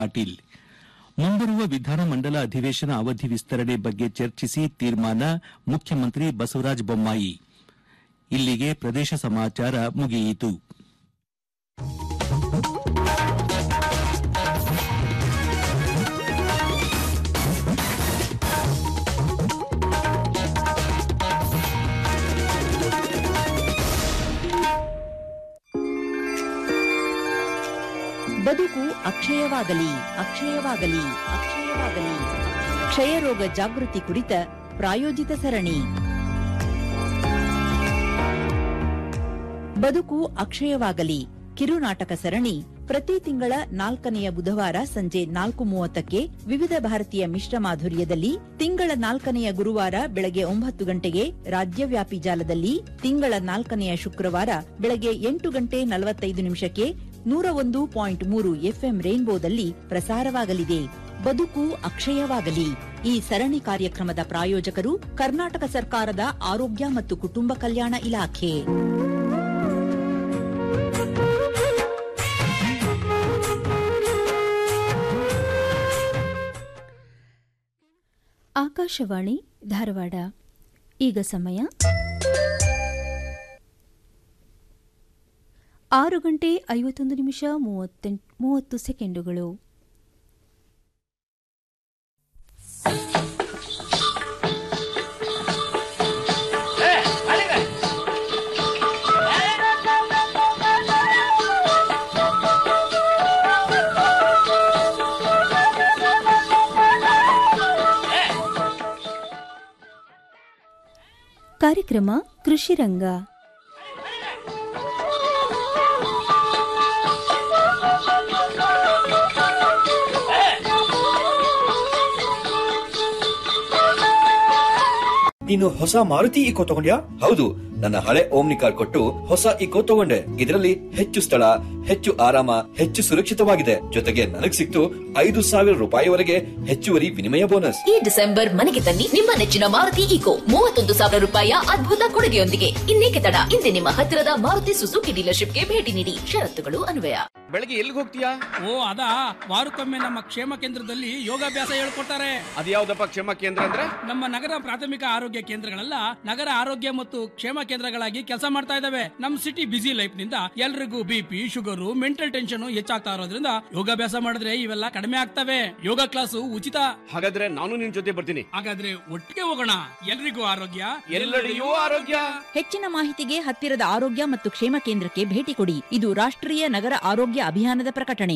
ಪಾಟೀಲ್ ಮುಂಬರುವ ವಿಧಾನಮಂಡಲ ಅಧಿವೇಶನ ಅವಧಿ ವಿಸ್ತರಣೆ ಬಗ್ಗೆ ಚರ್ಚಿಸಿ ತೀರ್ಮಾನ ಮುಖ್ಯಮಂತ್ರಿ ಬಸವರಾಜ ಬೊಮ್ಮಾಯಿ ಇಲ್ಲಿಗೆ ಪ್ರದೇಶ ಸಮಾಚಾರ ಮುಗಿಯಿತು ಬದುಕು ಅಕ್ಷಯವಾಗಲಿ ಅಕ್ಷಯವಾಗಲಿ ಅಕ್ಷಯವಾಗಲಿ ಕ್ಷಯರೋಗ ಜಾಗೃತಿ ಕುರಿತ ಪ್ರಾಯೋಜಿತ ಸರಣಿ ಬದುಕು ಅಕ್ಷಯವಾಗಲಿ ಕಿರುನಾಟಕ ಸರಣಿ ಪ್ರತಿ ತಿಂಗಳ ನಾಲ್ಕನೆಯ ಬುಧವಾರ ಸಂಜೆ ನಾಲ್ಕು ಮೂವತ್ತಕ್ಕೆ ವಿವಿಧ ಭಾರತೀಯ ಮಿಶ್ರ ಮಾಧುರ್ಯದಲ್ಲಿ ತಿಂಗಳ ನಾಲ್ಕನೆಯ ಗುರುವಾರ ಬೆಳಗ್ಗೆ ಒಂಬತ್ತು ಗಂಟೆಗೆ ರಾಜ್ಯವ್ಯಾಪಿ ಜಾಲದಲ್ಲಿ ತಿಂಗಳ ನಾಲ್ಕನೆಯ ಶುಕ್ರವಾರ ಬೆಳಗ್ಗೆ ಎಂಟು ಗಂಟೆ ನಲವತ್ತೈದು ನಿಮಿಷಕ್ಕೆ ನೂರ ಒಂದು ಪಾಯಿಂಟ್ ಮೂರು ಎಫ್ಎಂ ರೈನ್ಬೋದಲ್ಲಿ ಪ್ರಸಾರವಾಗಲಿದೆ ಬದುಕು ಅಕ್ಷಯವಾಗಲಿ ಈ ಸರಣಿ ಕಾರ್ಯಕ್ರಮದ ಪ್ರಾಯೋಜಕರು ಕರ್ನಾಟಕ ಸರ್ಕಾರದ ಆರೋಗ್ಯ ಮತ್ತು ಕುಟುಂಬ ಕಲ್ಯಾಣ ಇಲಾಖೆ ಆಕಾಶವಾಣಿ ಧಾರವಾಡ ಈಗ ಸಮಯ ಆರು ಗಂಟೆ ಐವತ್ತೊಂದು ನಿಮಿಷ ಮೂವತ್ತೆಂಟು ಮೂವತ್ತು ಸೆಕೆಂಡುಗಳು ಕಾರ್ಯಕ್ರಮ ಕೃಷಿ ರಂಗ ನೀನು ಹೊಸ ಮಾರುತಿ ಇಕೋ ತಗೊಂಡ್ಯಾ ಹೌದು ನನ್ನ ಹಳೆ ಓಮ್ನಿ ಕಾರ್ ಕೊಟ್ಟು ಹೊಸ ಇಕೋ ತಗೊಂಡೆ ಇದರಲ್ಲಿ ಹೆಚ್ಚು ಸ್ಥಳ ಹೆಚ್ಚು ಆರಾಮ ಹೆಚ್ಚು ಸುರಕ್ಷಿತವಾಗಿದೆ ಜೊತೆಗೆ ನನಗ್ ಸಿಕ್ತು ಐದು ಸಾವಿರ ರೂಪಾಯಿವರೆಗೆ ಹೆಚ್ಚುವರಿ ವಿನಿಮಯ ಬೋನಸ್ ಈ ಡಿಸೆಂಬರ್ ಮನೆಗೆ ತನ್ನಿ ನಿಮ್ಮ ನೆಚ್ಚಿನ ಮಾರುತಿ ಈಕೋ ಮೂವತ್ತೊಂದು ಸಾವಿರ ರೂಪಾಯಿಯ ಅದ್ಭುತ ಕೊಡುಗೆಯೊಂದಿಗೆ ಇನ್ನೇಕೆ ತಡ ಇಂದೇ ನಿಮ್ಮ ಹತ್ತಿರದ ಮಾರುತಿ ಸುಜುಕಿ ಡೀಲರ್ಶಿಪ್ಗೆ ಭೇಟಿ ನೀಡಿ ಷರತ್ತುಗಳು ಅನ್ವಯ ಬೆಳಗ್ಗೆ ಎಲ್ಲಿಗೆ ಹೋಗ್ತೀಯಾ ಓ ಅದಾ ವಾರಕ್ಕೊಮ್ಮೆ ನಮ್ಮ ಕ್ಷೇಮ ಕೇಂದ್ರದಲ್ಲಿ ಯೋಗಾಭ್ಯಾಸ ಹೇಳ್ಕೊಡ್ತಾರೆ ಅದ್ಯಾವ್ದಪ್ಪ ಕ್ಷೇಮ ಕೇಂದ್ರ ಅಂದ್ರೆ ನಮ್ಮ ನಗರ ಪ್ರಾಥಮಿಕ ಆರೋಗ್ಯ ಕೇಂದ್ರಗಳೆಲ್ಲ ನಗರ ಆರೋಗ್ಯ ಮತ್ತು ಕ್ಷೇಮ ಕೇಂದ್ರಗಳಾಗಿ ಕೆಲಸ ಮಾಡ್ತಾ ಇದಾವೆ ನಮ್ ಸಿಟಿ ಬಿಸಿ ಲೈಫ್ ನಿಂದ ಎಲ್ರಿಗೂ ಬಿಪಿ ಶುಗರು ಮೆಂಟಲ್ ಟೆನ್ಷನ್ ಹೆಚ್ಚಾಗ್ತಾ ಇರೋದ್ರಿಂದ ಯೋಗಾಭ್ಯಾಸ ಮಾಡಿದ್ರೆ ಇವೆಲ್ಲ ಕಡಿಮೆ ಆಗ್ತವೆ ಯೋಗ ಕ್ಲಾಸು ಉಚಿತ ಹಾಗಾದ್ರೆ ನಾನು ನಿನ್ ಜೊತೆ ಬರ್ತೀನಿ ಹಾಗಾದ್ರೆ ಒಟ್ಟಿಗೆ ಹೋಗೋಣ ಎಲ್ರಿಗೂ ಆರೋಗ್ಯ ಎಲ್ಲೆಡೆಯೂ ಆರೋಗ್ಯ ಹೆಚ್ಚಿನ ಮಾಹಿತಿಗೆ ಹತ್ತಿರದ ಆರೋಗ್ಯ ಮತ್ತು ಕ್ಷೇಮ ಕೇಂದ್ರಕ್ಕೆ ಭೇಟಿ ಕೊಡಿ ಇದು ರಾಷ್ಟ್ರೀಯ ನಗರ ಆರೋಗ್ಯ ಅಭಿಯಾನದ ಪ್ರಕಟಣೆ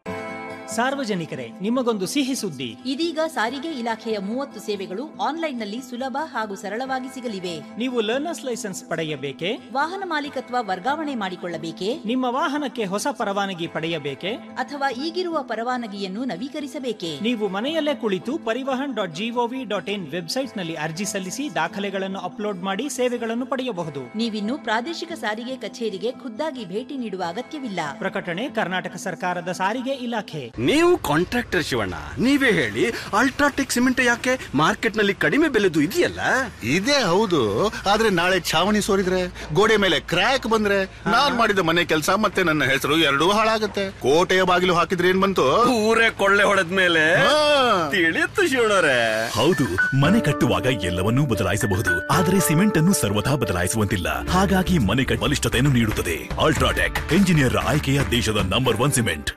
ಸಾರ್ವಜನಿಕರೇ ನಿಮಗೊಂದು ಸಿಹಿ ಸುದ್ದಿ ಇದೀಗ ಸಾರಿಗೆ ಇಲಾಖೆಯ ಮೂವತ್ತು ಸೇವೆಗಳು ಆನ್ಲೈನ್ನಲ್ಲಿ ಸುಲಭ ಹಾಗೂ ಸರಳವಾಗಿ ಸಿಗಲಿವೆ ನೀವು ಲರ್ನರ್ಸ್ ಲೈಸೆನ್ಸ್ ಪಡೆಯಬೇಕೆ ವಾಹನ ಮಾಲೀಕತ್ವ ವರ್ಗಾವಣೆ ಮಾಡಿಕೊಳ್ಳಬೇಕೇ ನಿಮ್ಮ ವಾಹನಕ್ಕೆ ಹೊಸ ಪರವಾನಗಿ ಪಡೆಯಬೇಕೆ ಅಥವಾ ಈಗಿರುವ ಪರವಾನಗಿಯನ್ನು ನವೀಕರಿಸಬೇಕೇ ನೀವು ಮನೆಯಲ್ಲೇ ಕುಳಿತು Parivahan dot G O V dot in ವೆಬ್ಸೈಟ್ನಲ್ಲಿ ಅರ್ಜಿ ಸಲ್ಲಿಸಿ ದಾಖಲೆಗಳನ್ನು ಅಪ್ಲೋಡ್ ಮಾಡಿ ಸೇವೆಗಳನ್ನು ಪಡೆಯಬಹುದು ನೀವಿನ್ನು ಪ್ರಾದೇಶಿಕ ಸಾರಿಗೆ ಕಚೇರಿಗೆ ಖುದ್ದಾಗಿ ಭೇಟಿ ನೀಡುವ ಅಗತ್ಯವಿಲ್ಲ ಪ್ರಕಟಣೆ ಕರ್ನಾಟಕ ಸರ್ಕಾರದ ಸಾರಿಗೆ ಇಲಾಖೆ ನೀವು ಕಾಂಟ್ರಾಕ್ಟರ್ ಶಿವಣ್ಣ ನೀವೇ ಹೇಳಿ ಅಲ್ಟ್ರಾಟೆಕ್ ಸಿಮೆಂಟ್ ಯಾಕೆ ಮಾರ್ಕೆಟ್ ನಲ್ಲಿ ಕಡಿಮೆ ಬೆಲೆದು ಇದೆಯಲ್ಲ ಇದೇ ಹೌದು ಆದ್ರೆ ನಾಳೆ ಛಾವಣಿ ಸೋರಿದ್ರೆ ಗೋಡೆ ಮೇಲೆ ಕ್ರ್ಯಾಕ್ ಬಂದ್ರೆ ನಾನ್ ಮಾಡಿದ ಮನೆ ಕೆಲಸ ಮತ್ತೆ ನನ್ನ ಹೆಸರು ಎರಡೂ ಹಾಳಾಗತ್ತೆ ಕೋಟೆಯ ಬಾಗಿಲು ಹಾಕಿದ್ರೆ ಏನ್ ಬಂತು ಊರೇ ಕೊಳ್ಳೆ ಹೊಡೆದ ಮೇಲೆ ಹಾ. ತಿಳಿಯುತ್ತು ಶಿವಣ್ಣರೇ ಹೌದು ಮನೆ ಕಟ್ಟುವಾಗ ಎಲ್ಲವನ್ನೂ ಬದಲಾಯಿಸಬಹುದು ಆದರೆ ಸಿಮೆಂಟ್ ಅನ್ನು ಸರ್ವಥಾ ಬದಲಾಯಿಸುವಂತಿಲ್ಲ ಹಾಗಾಗಿ ಮನೆ ಕಟ್ಟ ಬಲಿಷ್ಠತೆಯನ್ನು ನೀಡುತ್ತದೆ ಅಲ್ಟ್ರಾಟೆಕ್ ಎಂಜಿನಿಯರ್ ಆಯ್ಕೆಯ ದೇಶದ ನಂಬರ್ ಒನ್ ಸಿಮೆಂಟ್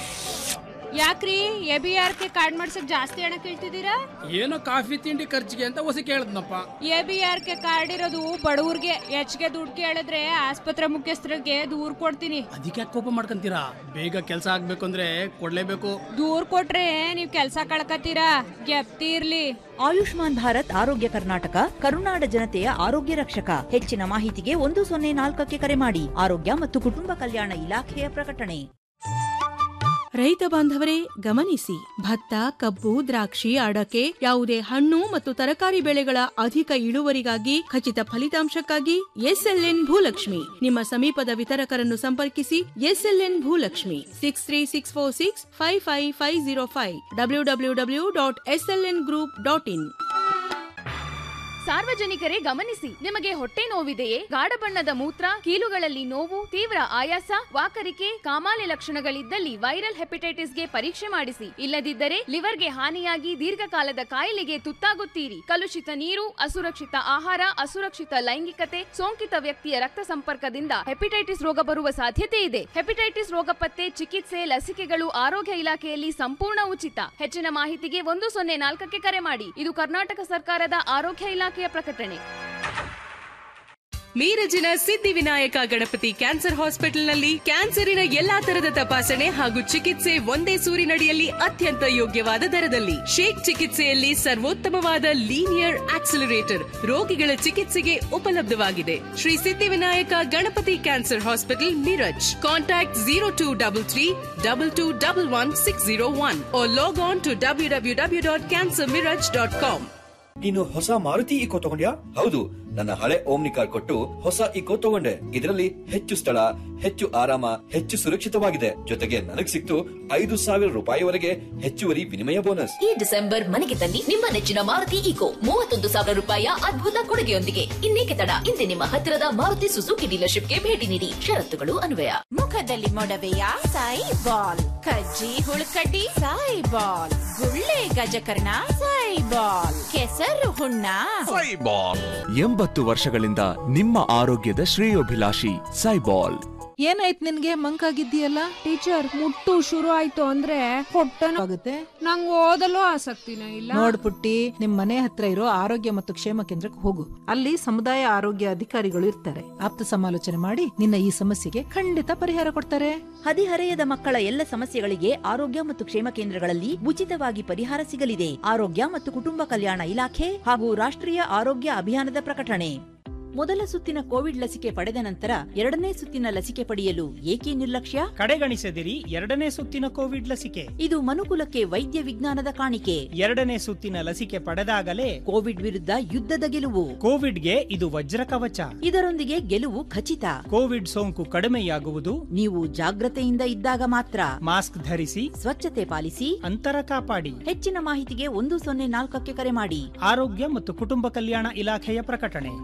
ಯಾಕ್ರಿ A B R K card ಮಾಡ್ಸಕ್ ಜಾಸ್ತಿ ಹಣ ಕೇಳ್ತಿದ್ದೀರಾ ಏನೋ ಕಾಫಿ ತಿಂಡಿ ಖರ್ಚಿಗೆ ಅಂತ ಹೊಸ ಕೇಳದ್ನಪ್ಪ A B R K card ಇರೋದು ಬಡವ್ರಿಗೆ ಹೆಚ್ಚಿಗೆ ದುಡ್ಡು ಕೇಳಿದ್ರೆ ಆಸ್ಪತ್ರೆ ಮುಖ್ಯಸ್ಥರಿಗೆ ದೂರ್ ಕೊಡ್ತೀನಿ ಅದಕ್ಕೆ ಕೋಪ ಮಾಡ್ಕೊಂತೀರಾ ಬೇಗ ಕೆಲಸ ಆಗ್ಬೇಕು ಅಂದ್ರೆ ಕೊಡ್ಲೇಬೇಕು ದೂರ್ ಕೊಟ್ರೆ ನೀವ್ ಕೆಲ್ಸ ಕಳ್ಕತ್ತೀರಾ ಗೆಪ್ತಿ ಇರ್ಲಿ ಆಯುಷ್ಮಾನ್ ಭಾರತ್ ಆರೋಗ್ಯ ಕರ್ನಾಟಕ ಕರುನಾಡ ಜನತೆಯ ಆರೋಗ್ಯ ರಕ್ಷಕ ಹೆಚ್ಚಿನ ಮಾಹಿತಿಗೆ ಒಂದು ಸೊನ್ನೆ ನಾಲ್ಕಕ್ಕೆ ಕರೆ ಮಾಡಿ ಆರೋಗ್ಯ ಮತ್ತು ಕುಟುಂಬ ಕಲ್ಯಾಣ ಇಲಾಖೆಯ ಪ್ರಕಟಣೆ ರೈತ ಬಾಂಧವರೇ ಗಮನಿಸಿ ಭತ್ತ ಕಬ್ಬು ದ್ರಾಕ್ಷಿ ಅಡಕೆ ಯಾವುದೇ ಹಣ್ಣು ಮತ್ತು ತರಕಾರಿ ಬೆಳೆಗಳ ಅಧಿಕ ಇಳುವರಿಗಾಗಿ ಖಚಿತ ಫಲಿತಾಂಶಕ್ಕಾಗಿ ಎಸ್ಎಲ್ಎನ್ ಭೂಲಕ್ಷ್ಮಿ ನಿಮ್ಮ ಸಮೀಪದ ವಿತರಕರನ್ನು ಸಂಪರ್ಕಿಸಿ SLN Bhulakshmi six three six four six five five five zero five W W W dot SLN group dot in ಸಾರ್ವಜನಿಕರೇ ಗಮನಿಸಿ ನಿಮಗೆ ಹೊಟ್ಟೆ ನೋವಿದೆಯೇ ಗಾಢ ಬಣ್ಣದ ಮೂತ್ರ ಕೀಲುಗಳಲ್ಲಿ ನೋವು ತೀವ್ರ ಆಯಾಸ ವಾಕರಿಕೆ ಕಾಮಾಲೆ ಲಕ್ಷಣಗಳಿದ್ದಲ್ಲಿ ವೈರಲ್ ಹೆಪಟೈಟಿಸ್ಗೆ ಪರೀಕ್ಷೆ ಮಾಡಿಸಿ ಇಲ್ಲದಿದ್ದರೆ ಲಿವರ್ಗೆ ಹಾನಿಯಾಗಿ ದೀರ್ಘಕಾಲದ ಕಾಯಿಲೆಗೆ ತುತ್ತಾಗುತ್ತೀರಿ ಕಲುಷಿತ ನೀರು ಅಸುರಕ್ಷಿತ ಆಹಾರ ಅಸುರಕ್ಷಿತ ಲೈಂಗಿಕತೆ ಸೋಂಕಿತ ವ್ಯಕ್ತಿಯ ರಕ್ತ ಸಂಪರ್ಕದಿಂದ ಹೆಪಟೈಟಿಸ್ ರೋಗ ಬರುವ ಸಾಧ್ಯತೆ ಇದೆ ಹೆಪಟೈಟಿಸ್ ರೋಗ ಪತ್ತೆ ಚಿಕಿತ್ಸೆ ಲಸಿಕೆಗಳು ಆರೋಗ್ಯ ಇಲಾಖೆಯಲ್ಲಿ ಸಂಪೂರ್ಣ ಉಚಿತ ಹೆಚ್ಚಿನ ಮಾಹಿತಿಗೆ ಒಂದು ಸೊನ್ನೆ ನಾಲ್ಕಕ್ಕೆ ಕರೆ ಮಾಡಿ ಇದು ಕರ್ನಾಟಕ ಸರ್ಕಾರದ ಆರೋಗ್ಯ ಇಲಾಖೆಯ ಪ್ರಕಟಣೆ ಮೀರಜಿನ ಸಿದ್ಧಿವಿನಾಯಕ ಗಣಪತಿ ಕ್ಯಾನ್ಸರ್ ಹಾಸ್ಪಿಟಲ್ನಲ್ಲಿ ಕ್ಯಾನ್ಸರಿನ ಎಲ್ಲಾ ತರದ ತಪಾಸಣೆ ಹಾಗೂ ಚಿಕಿತ್ಸೆ ಒಂದೇ ಸೂರಿನಡಿಯಲ್ಲಿ ಅತ್ಯಂತ ಯೋಗ್ಯವಾದ ದರದಲ್ಲಿ ಶೇಕ್ ಚಿಕಿತ್ಸೆಯಲ್ಲಿ ಸರ್ವೋತ್ತಮವಾದ ಲೀನಿಯರ್ ಆಕ್ಸಿಲರೇಟರ್ ರೋಗಿಗಳ ಚಿಕಿತ್ಸೆಗೆ ಉಪಲಬ್ಧವಾಗಿದೆ Shri Siddhivinayak Ganapati cancer hospital Miraj contact zero two double three double two double one six zero one log on to W W W dot cancer Miraj dot com ನೀನು ಹೊಸ ಮಾರುತಿ ಇಕೋ ತಗೊಂಡ್ಯಾ ಹೌದು ನನ್ನ ಹಳೆ ಓಮ್ನಿ ಕಾರ್ ಕೊಟ್ಟು ಹೊಸ ಇಕೋ ತಗೊಂಡೆ ಇದರಲ್ಲಿ ಹೆಚ್ಚು ಸ್ಥಳ ಹೆಚ್ಚು ಆರಾಮ ಹೆಚ್ಚು ಸುರಕ್ಷಿತವಾಗಿದೆ ಜೊತೆಗೆ ನನಗ್ ಸಿಕ್ತು ಐದು ಸಾವಿರ ರೂಪಾಯಿವರೆಗೆ ಹೆಚ್ಚುವರಿ ವಿನಿಮಯ ಬೋನಸ್ ಈ ಡಿಸೆಂಬರ್ ಮನೆಗೆ ತನ್ನಿ ನಿಮ್ಮ ನೆಚ್ಚಿನ ಮಾರುತಿ ಈಕೋ ಮೂವತ್ತೊಂದು ಸಾವಿರ ರೂಪಾಯಿಯ ಅದ್ಭುತ ಕೊಡುಗೆಯೊಂದಿಗೆ ಇನ್ನೇಕೆ ತಡ ಇಂದೇ ನಿಮ್ಮ ಹತ್ತಿರದ ಮಾರುತಿ ಸುಜುಕಿ ಡೀಲರ್ಶಿಪ್ಗೆ ಭೇಟಿ ನೀಡಿ ಷರತ್ತುಗಳು ಅನ್ವಯ ಮುಖದಲ್ಲಿ ಮೊಡವೆಯ ಸಾಯಿ ಬಾಲ್ ಕಜ್ಜಿ ಹುಳುಕಡ್ಡಿ ಸಾಯಿ ಬಾಲ್ ಗುಳ್ಳೆ ಗಜಕರ್ಣ ಸಾಯಿ ಬಾಲ್ ಕೆಸರು ಹುಣ್ಣ ಎಂಬತ್ತು ವರ್ಷಗಳಿಂದ ನಿಮ್ಮ ಆರೋಗ್ಯದ ಶ್ರೇಯೋಭಿಲಾಷಿ ಸೈಬಾಲ್ ಏನಾಯ್ತು ನಿನ್ಗೆ ಮಂಕಾಗಿದ್ದೀಯಲ್ಲ ಟೀಚರ್ ಮುಟ್ಟು ಶುರು ಆಯ್ತು ಅಂದ್ರೆ ಆಗುತ್ತೆ ನಂಗೆ ಓದಲು ಆಸಕ್ತಿನೂ ಇಲ್ಲ ನೋಡ್ ಪುಟ್ಟಿ ನಿಮ್ ಮನೆ ಹತ್ರ ಇರೋ ಆರೋಗ್ಯ ಮತ್ತು ಕ್ಷೇಮ ಕೇಂದ್ರಕ್ಕೆ ಹೋಗು ಅಲ್ಲಿ ಸಮುದಾಯ ಆರೋಗ್ಯ ಅಧಿಕಾರಿಗಳು ಇರ್ತಾರೆ ಆಪ್ತ ಸಮಾಲೋಚನೆ ಮಾಡಿ ನಿನ್ನ ಈ ಸಮಸ್ಯೆಗೆ ಖಂಡಿತ ಪರಿಹಾರ ಕೊಡ್ತಾರೆ ಹದಿಹರೆಯದ ಮಕ್ಕಳ ಎಲ್ಲ ಸಮಸ್ಯೆಗಳಿಗೆ ಆರೋಗ್ಯ ಮತ್ತು ಕ್ಷೇಮ ಕೇಂದ್ರಗಳಲ್ಲಿ ಉಚಿತವಾಗಿ ಪರಿಹಾರ ಸಿಗಲಿದೆ ಆರೋಗ್ಯ ಮತ್ತು ಕುಟುಂಬ ಕಲ್ಯಾಣ ಇಲಾಖೆ ಹಾಗೂ ರಾಷ್ಟ್ರೀಯ ಆರೋಗ್ಯ ಅಭಿಯಾನದ ಪ್ರಕಟಣೆ ಮೊದಲ ಸುತ್ತಿನ ಕೋವಿಡ್ ಲಸಿಕೆ ಪಡೆದ ನಂತರ ಎರಡನೇ ಸುತ್ತಿನ ಲಸಿಕೆ ಪಡೆಯಲು ಏಕೆ ನಿರ್ಲಕ್ಷ್ಯ ಕಡೆಗಣಿಸದಿರಿ ಎರಡನೇ ಸುತ್ತಿನ ಕೋವಿಡ್ ಲಸಿಕೆ ಇದು ಮನುಕುಲಕ್ಕೆ ವೈದ್ಯ ವಿಜ್ಞಾನದ ಕಾಣಿಕೆ ಎರಡನೇ ಸುತ್ತಿನ ಲಸಿಕೆ ಪಡೆದಾಗಲೇ ಕೋವಿಡ್ ವಿರುದ್ಧ ಯುದ್ಧದ ಗೆಲುವು ಕೋವಿಡ್ಗೆ ಇದು ವಜ್ರ ಕವಚ ಇದರೊಂದಿಗೆ ಗೆಲುವು ಖಚಿತ ಕೋವಿಡ್ ಸೋಂಕು ಕಡಿಮೆಯಾಗುವುದು ನೀವು ಜಾಗ್ರತೆಯಿಂದ ಇದ್ದಾಗ ಮಾತ್ರ ಮಾಸ್ಕ್ ಧರಿಸಿ ಸ್ವಚ್ಛತೆ ಪಾಲಿಸಿ ಅಂತರ ಕಾಪಾಡಿ ಹೆಚ್ಚಿನ ಮಾಹಿತಿಗೆ ಒಂದು ಸೊನ್ನೆ ನಾಲ್ಕಕ್ಕೆ ಕರೆ ಮಾಡಿ ಆರೋಗ್ಯ ಮತ್ತು ಕುಟುಂಬ ಕಲ್ಯಾಣ ಇಲಾಖೆಯ ಪ್ರಕಟಣೆ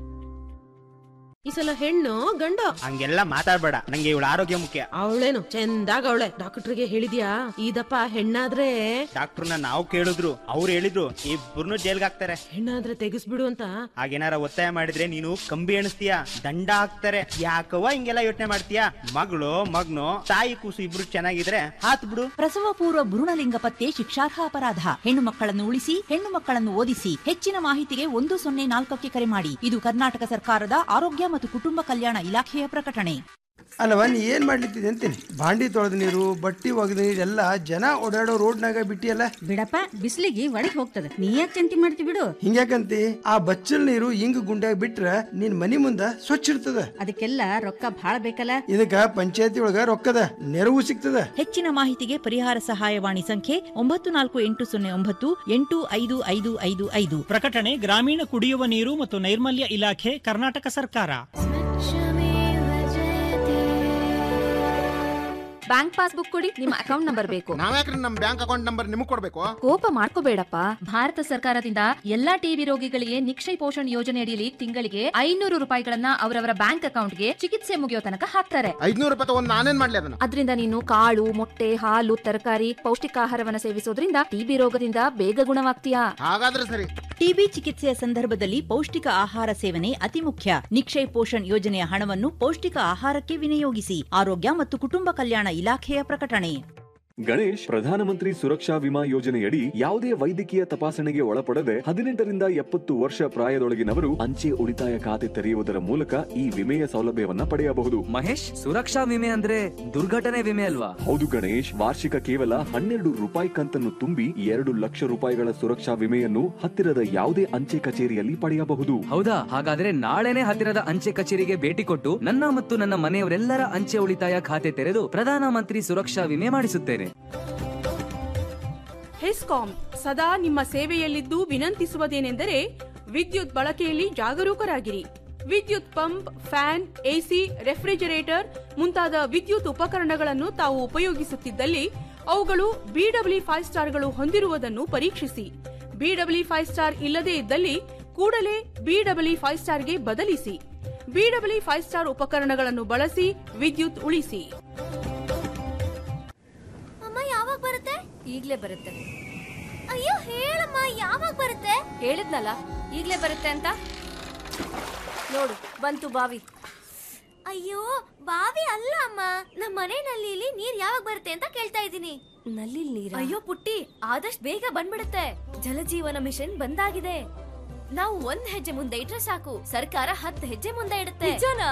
ಈ ಸಲ ಹೆಣ್ಣು ಗಂಡ ಹಂಗೆಲ್ಲ ಮಾತಾಡ್ಬೇಡ ನಂಗೆ ಇವಳ ಆರೋಗ್ಯ ಮುಖ್ಯ ಅವಳೇನು ಚಂದಾಗ ಅವಳೆ ಡಾಕ್ಟರ್ಗೆ ಹೇಳಿದ್ಯಾ ಇದಪ್ಪ ಹೆಣ್ಣಾದ್ರೆ ಡಾಕ್ಟರ್ನ ನಾವು ಕೇಳಿದ್ರು ಅವ್ರು ಹೇಳಿದ್ರು ಇಬ್ಬರನ್ನು ಜೈಲ್ಗೆ ಹಾಕ್ತಾರೆ ಹೆಣ್ಣಾದ್ರೆ ತೆಗಿಸ್ಬಿಡು ಅಂತ ಹಾಗೇನಾರ ಒತ್ತಾಯ ಮಾಡಿದ್ರೆ ನೀನು ಕಂಬಿ ಎಣಿಸ್ತೀಯ ದಂಡ ಹಾಕ್ತಾರೆ ಯಾಕವ್ವ ಹಿಂಗೆಲ್ಲ ಯೋಚನೆ ಮಾಡ್ತೀಯ ಮಗಳು ಮಗ್ನು ತಾಯಿ ಕೂಸು ಇಬ್ರು ಚೆನ್ನಾಗಿದ್ರೆ ಹಾತ್ ಬಿಡು ಪ್ರಸವ ಪೂರ್ವ ಭ್ರೂಣಲಿಂಗ ಪತ್ತೆ ಶಿಕ್ಷಾರ್ಹ ಅಪರಾಧ ಹೆಣ್ಣು ಮಕ್ಕಳನ್ನು ಉಳಿಸಿ ಹೆಣ್ಣು ಮಕ್ಕಳನ್ನು ಓದಿಸಿ ಹೆಚ್ಚಿನ ಮಾಹಿತಿಗೆ ಒಂದು ಸೊನ್ನೆ ನಾಲ್ಕಕ್ಕೆ ಕರೆ ಮಾಡಿ ಇದು ಕರ್ನಾಟಕ ಸರ್ಕಾರದ ಆರೋಗ್ಯ ಮತ್ತು ಕುಟುಂಬ ಕಲ್ಯಾಣ ಇಲಾಖೆಯ ಪ್ರಕಟಣೆ ಅಲ್ಲವ ನೀ ಏನ್ ಮಾಡ್ಲಿತ್ತಿದೆ ಅಂತೀನಿ ಬಾಂಡಿ ತೊಳೆದ ನೀರು ಬಟ್ಟಿ ಒಗೆದ ನೀರು ಎಲ್ಲ ಜನ ಓಡಾಡೋ ರೋಡ್ನಾಗ ಬಿಟ್ಟಿಯಲ್ಲ ಬಿಡಪ್ಪ ಬಿಸಿಲಿಗೆ ಒಳಗೆ ಹೋಗ್ತದೆ ನೀ ಯಾಕೆ ಚಿಂತೆ ಮಾಡ್ತಿ ಬಿಡು ಹಿಂಗ್ಯಾಕಂತಿ ಆ ಬಚ್ಚಲ್ ನೀರು ಹಿಂಗ್ ಗುಂಡ್ಯಾಗ ಬಿಟ್ರ ನಿನ್ ಮನಿ ಮುಂದ ಸ್ವಚ್ಛ ಇರ್ತದ ಅದಕ್ಕೆಲ್ಲ ರೊಕ್ಕ ಭಾಳ ಬೇಕಲ್ಲ ಇದಕ್ಕ ಪಂಚಾಯತಿ ಒಳಗ ರೊಕ್ಕದ ನೆರವು ಸಿಗ್ತದ ಹೆಚ್ಚಿನ ಮಾಹಿತಿಗೆ ಪರಿಹಾರ ಸಹಾಯವಾಣಿ ಸಂಖ್ಯೆ ಒಂಬತ್ತು ನಾಲ್ಕು ಎಂಟು ಸೊನ್ನೆ ಒಂಬತ್ತು ಎಂಟು ಐದು ಐದು ಐದು ಐದು ಪ್ರಕಟಣೆ ಗ್ರಾಮೀಣ ಕುಡಿಯುವ ನೀರು ಮತ್ತು ನೈರ್ಮಲ್ಯ ಇಲಾಖೆ ಕರ್ನಾಟಕ ಸರ್ಕಾರ ಬ್ಯಾಂಕ್ ಪಾಸ್ಬುಕ್ ಕೊಡಿ ನಿಮ್ಮ ಅಕೌಂಟ್ ನಂಬರ್ ಬೇಕು ನಾವ್ಯಾಕ್ರಿ ನಮ್ ಬ್ಯಾಂಕ್ ಅಕೌಂಟ್ ನಂಬರ್ ನಿಮಗ್ ಕೊಡ್ಬೇಕು ಕೋಪ ಮಾಡ್ಕೋಬೇಡಪ್ಪ ಭಾರತ ಸರ್ಕಾರದಿಂದ ಎಲ್ಲಾ ಟಿಬಿ ರೋಗಿಗಳಿಗೆ ನಿಕ್ಷಯ ಪೋಷಣ್ ಯೋಜನೆ ಅಡಿಯಲ್ಲಿ ತಿಂಗಳಿಗೆ ಐನೂರು ರೂಪಾಯಿಗಳನ್ನ ಅವರವರ ಬ್ಯಾಂಕ್ ಅಕೌಂಟ್ಗೆ ಚಿಕಿತ್ಸೆ ಮುಗಿಯೋ ತನಕ ಹಾಕ್ತಾರೆ ಐದ್ನೂರು ರೂಪಾಯಿ ತಗೊಂಡ್ ನಾನೇನ್ ಮಾಡ್ಲಿ ಅದನ್ನ ಅದರಿಂದ ನೀನು ಕಾಳು ಮೊಟ್ಟೆ ಹಾಲು ತರಕಾರಿ ಪೌಷ್ಟಿಕಾಹಾರವನ್ನ ಸೇವಿಸೋದ್ರಿಂದ ಟಿಬಿ ರೋಗದಿಂದ ಬೇಗ ಗುಣವಾಗ್ತೀಯಾ ಹಾಗಾದ್ರೆ ಸರಿ ಟಿಬಿ ಚಿಕಿತ್ಸೆಯ ಸಂದರ್ಭದಲ್ಲಿ ಪೌಷ್ಟಿಕ ಆಹಾರ ಸೇವನೆ ಅತಿ ಮುಖ್ಯ ನಿಕ್ಷಯ್ ಪೋಷಣ್ ಯೋಜನೆಯ ಹಣವನ್ನು ಪೌಷ್ಟಿಕ ಆಹಾರಕ್ಕೆ ವಿನಿಯೋಗಿಸಿ ಆರೋಗ್ಯ ಮತ್ತು ಕುಟುಂಬ ಕಲ್ಯಾಣ ಇಲಾಖೆಯ ಪ್ರಕಟಣೆ ಗಣೇಶ್ ಪ್ರಧಾನಮಂತ್ರಿ ಸುರಕ್ಷಾ ವಿಮಾ ಯೋಜನೆಯಡಿ ಯಾವುದೇ ವೈದ್ಯಕೀಯ ತಪಾಸಣೆಗೆ ಒಳಪಡದೆ ಹದಿನೆಂಟರಿಂದ ಎಪ್ಪತ್ತು ವರ್ಷ ಪ್ರಾಯದೊಳಗಿನವರು ಅಂಚೆ ಉಳಿತಾಯ ಖಾತೆ ತೆರೆಯುವುದರ ಮೂಲಕ ಈ ವಿಮೆಯ ಸೌಲಭ್ಯವನ್ನ ಪಡೆಯಬಹುದು ಮಹೇಶ್ ಸುರಕ್ಷಾ ವಿಮೆ ಅಂದ್ರೆ ದುರ್ಘಟನೆ ವಿಮೆ ಅಲ್ವಾ ಹೌದು ಗಣೇಶ್ ವಾರ್ಷಿಕ ಕೇವಲ ಹನ್ನೆರಡು ರೂಪಾಯಿ ಕಂತನ್ನು ತುಂಬಿ ಎರಡು ಲಕ್ಷ ರೂಪಾಯಿಗಳ ಸುರಕ್ಷಾ ವಿಮೆಯನ್ನು ಹತ್ತಿರದ ಯಾವುದೇ ಅಂಚೆ ಕಚೇರಿಯಲ್ಲಿ ಪಡೆಯಬಹುದು ಹೌದಾ ಹಾಗಾದ್ರೆ ನಾಳೆನೆ ಹತ್ತಿರದ ಅಂಚೆ ಕಚೇರಿಗೆ ಭೇಟಿ ಕೊಟ್ಟು ನನ್ನ ಮತ್ತು ನನ್ನ ಮನೆಯವರೆಲ್ಲರ ಅಂಚೆ ಉಳಿತಾಯ ಖಾತೆ ತೆರೆದು ಪ್ರಧಾನಮಂತ್ರಿ ಸುರಕ್ಷಾ ವಿಮೆ ಮಾಡಿಸುತ್ತೇನೆ ಹೆಸ್ಕಾಂ ಸದಾ ನಿಮ್ಮ ಸೇವೆಯಲ್ಲಿದ್ದು ವಿನಂತಿಸುವುದೇನೆಂದರೆ ವಿದ್ಯುತ್ ಬಳಕೆಯಲ್ಲಿ ಜಾಗರೂಕರಾಗಿರಿ ವಿದ್ಯುತ್ ಪಂಪ್ ಫ್ಯಾನ್ ಎಸಿ ರೆಫ್ರಿಜರೇಟರ್ ಮುಂತಾದ ವಿದ್ಯುತ್ ಉಪಕರಣಗಳನ್ನು ತಾವು ಉಪಯೋಗಿಸುತ್ತಿದ್ದಲ್ಲಿ ಅವುಗಳು ಬಿಡಬ್ಲ್ಯೂ ಫೈವ್ ಸ್ಟಾರ್ಗಳು ಹೊಂದಿರುವುದನ್ನು ಪರೀಕ್ಷಿಸಿ ಬಿಡಬ್ಲ್ಯೂ ಫೈವ್ ಸ್ಟಾರ್ ಇಲ್ಲದೇ ಇದ್ದಲ್ಲಿ ಕೂಡಲೇ ಬಿಡಬ್ಲ್ಯೂ ಫೈವ್ ಸ್ಟಾರ್ಗೆ ಬದಲಿಸಿ ಬಿಡಬ್ಲ್ಯೂ ಫೈವ್ ಸ್ಟಾರ್ ಉಪಕರಣಗಳನ್ನು ಬಳಸಿ ವಿದ್ಯುತ್ ಉಳಿಸಿ ಅಮ್ಮ ಯಾವಾಗ ಬರುತ್ತೆ ಈಗ್ಲೇ ಬರುತ್ತೆ ಅಯ್ಯೋ ಹೇಳಮ್ಮ ಯಾವಾಗ ಬರುತ್ತೆ ಹೇಳಿದ್ನಲ್ಲ ಈಗ್ಲೇ ಬರುತ್ತೆ ಅಂತ ನೋಡು ಬಂತು ಬಾವಿ ಅಯ್ಯೋ ಬಾವಿ ಅಲ್ಲ ಅಮ್ಮ ನಮ್ಮ ಮನೆ ನಲ್ಲಿಲಿ ನೀರ್ ಯಾವಾಗ ಬರುತ್ತೆ ಅಂತ ಕೇಳ್ತಾ ಇದ್ದೀನಿ ನಲ್ಲಿ ನೀರ ಅಯ್ಯೋ ಪುಟ್ಟಿ ಆದಷ್ಟು ಬೇಗ ಬಂದ್ಬಿಡುತ್ತೆ ಜಲಜೀವನ ಮಿಷನ್ ಬಂದಾಗಿದೆ ನಾವು ಒಂದ್ ಹೆಜ್ಜೆ ಮುಂದೆ ಇಟ್ರೆ ಸಾಕು ಸರ್ಕಾರ ಹತ್ತು ಹೆಜ್ಜೆ ಮುಂದೆ ಇಡುತ್ತೆ ನಿಜನಾ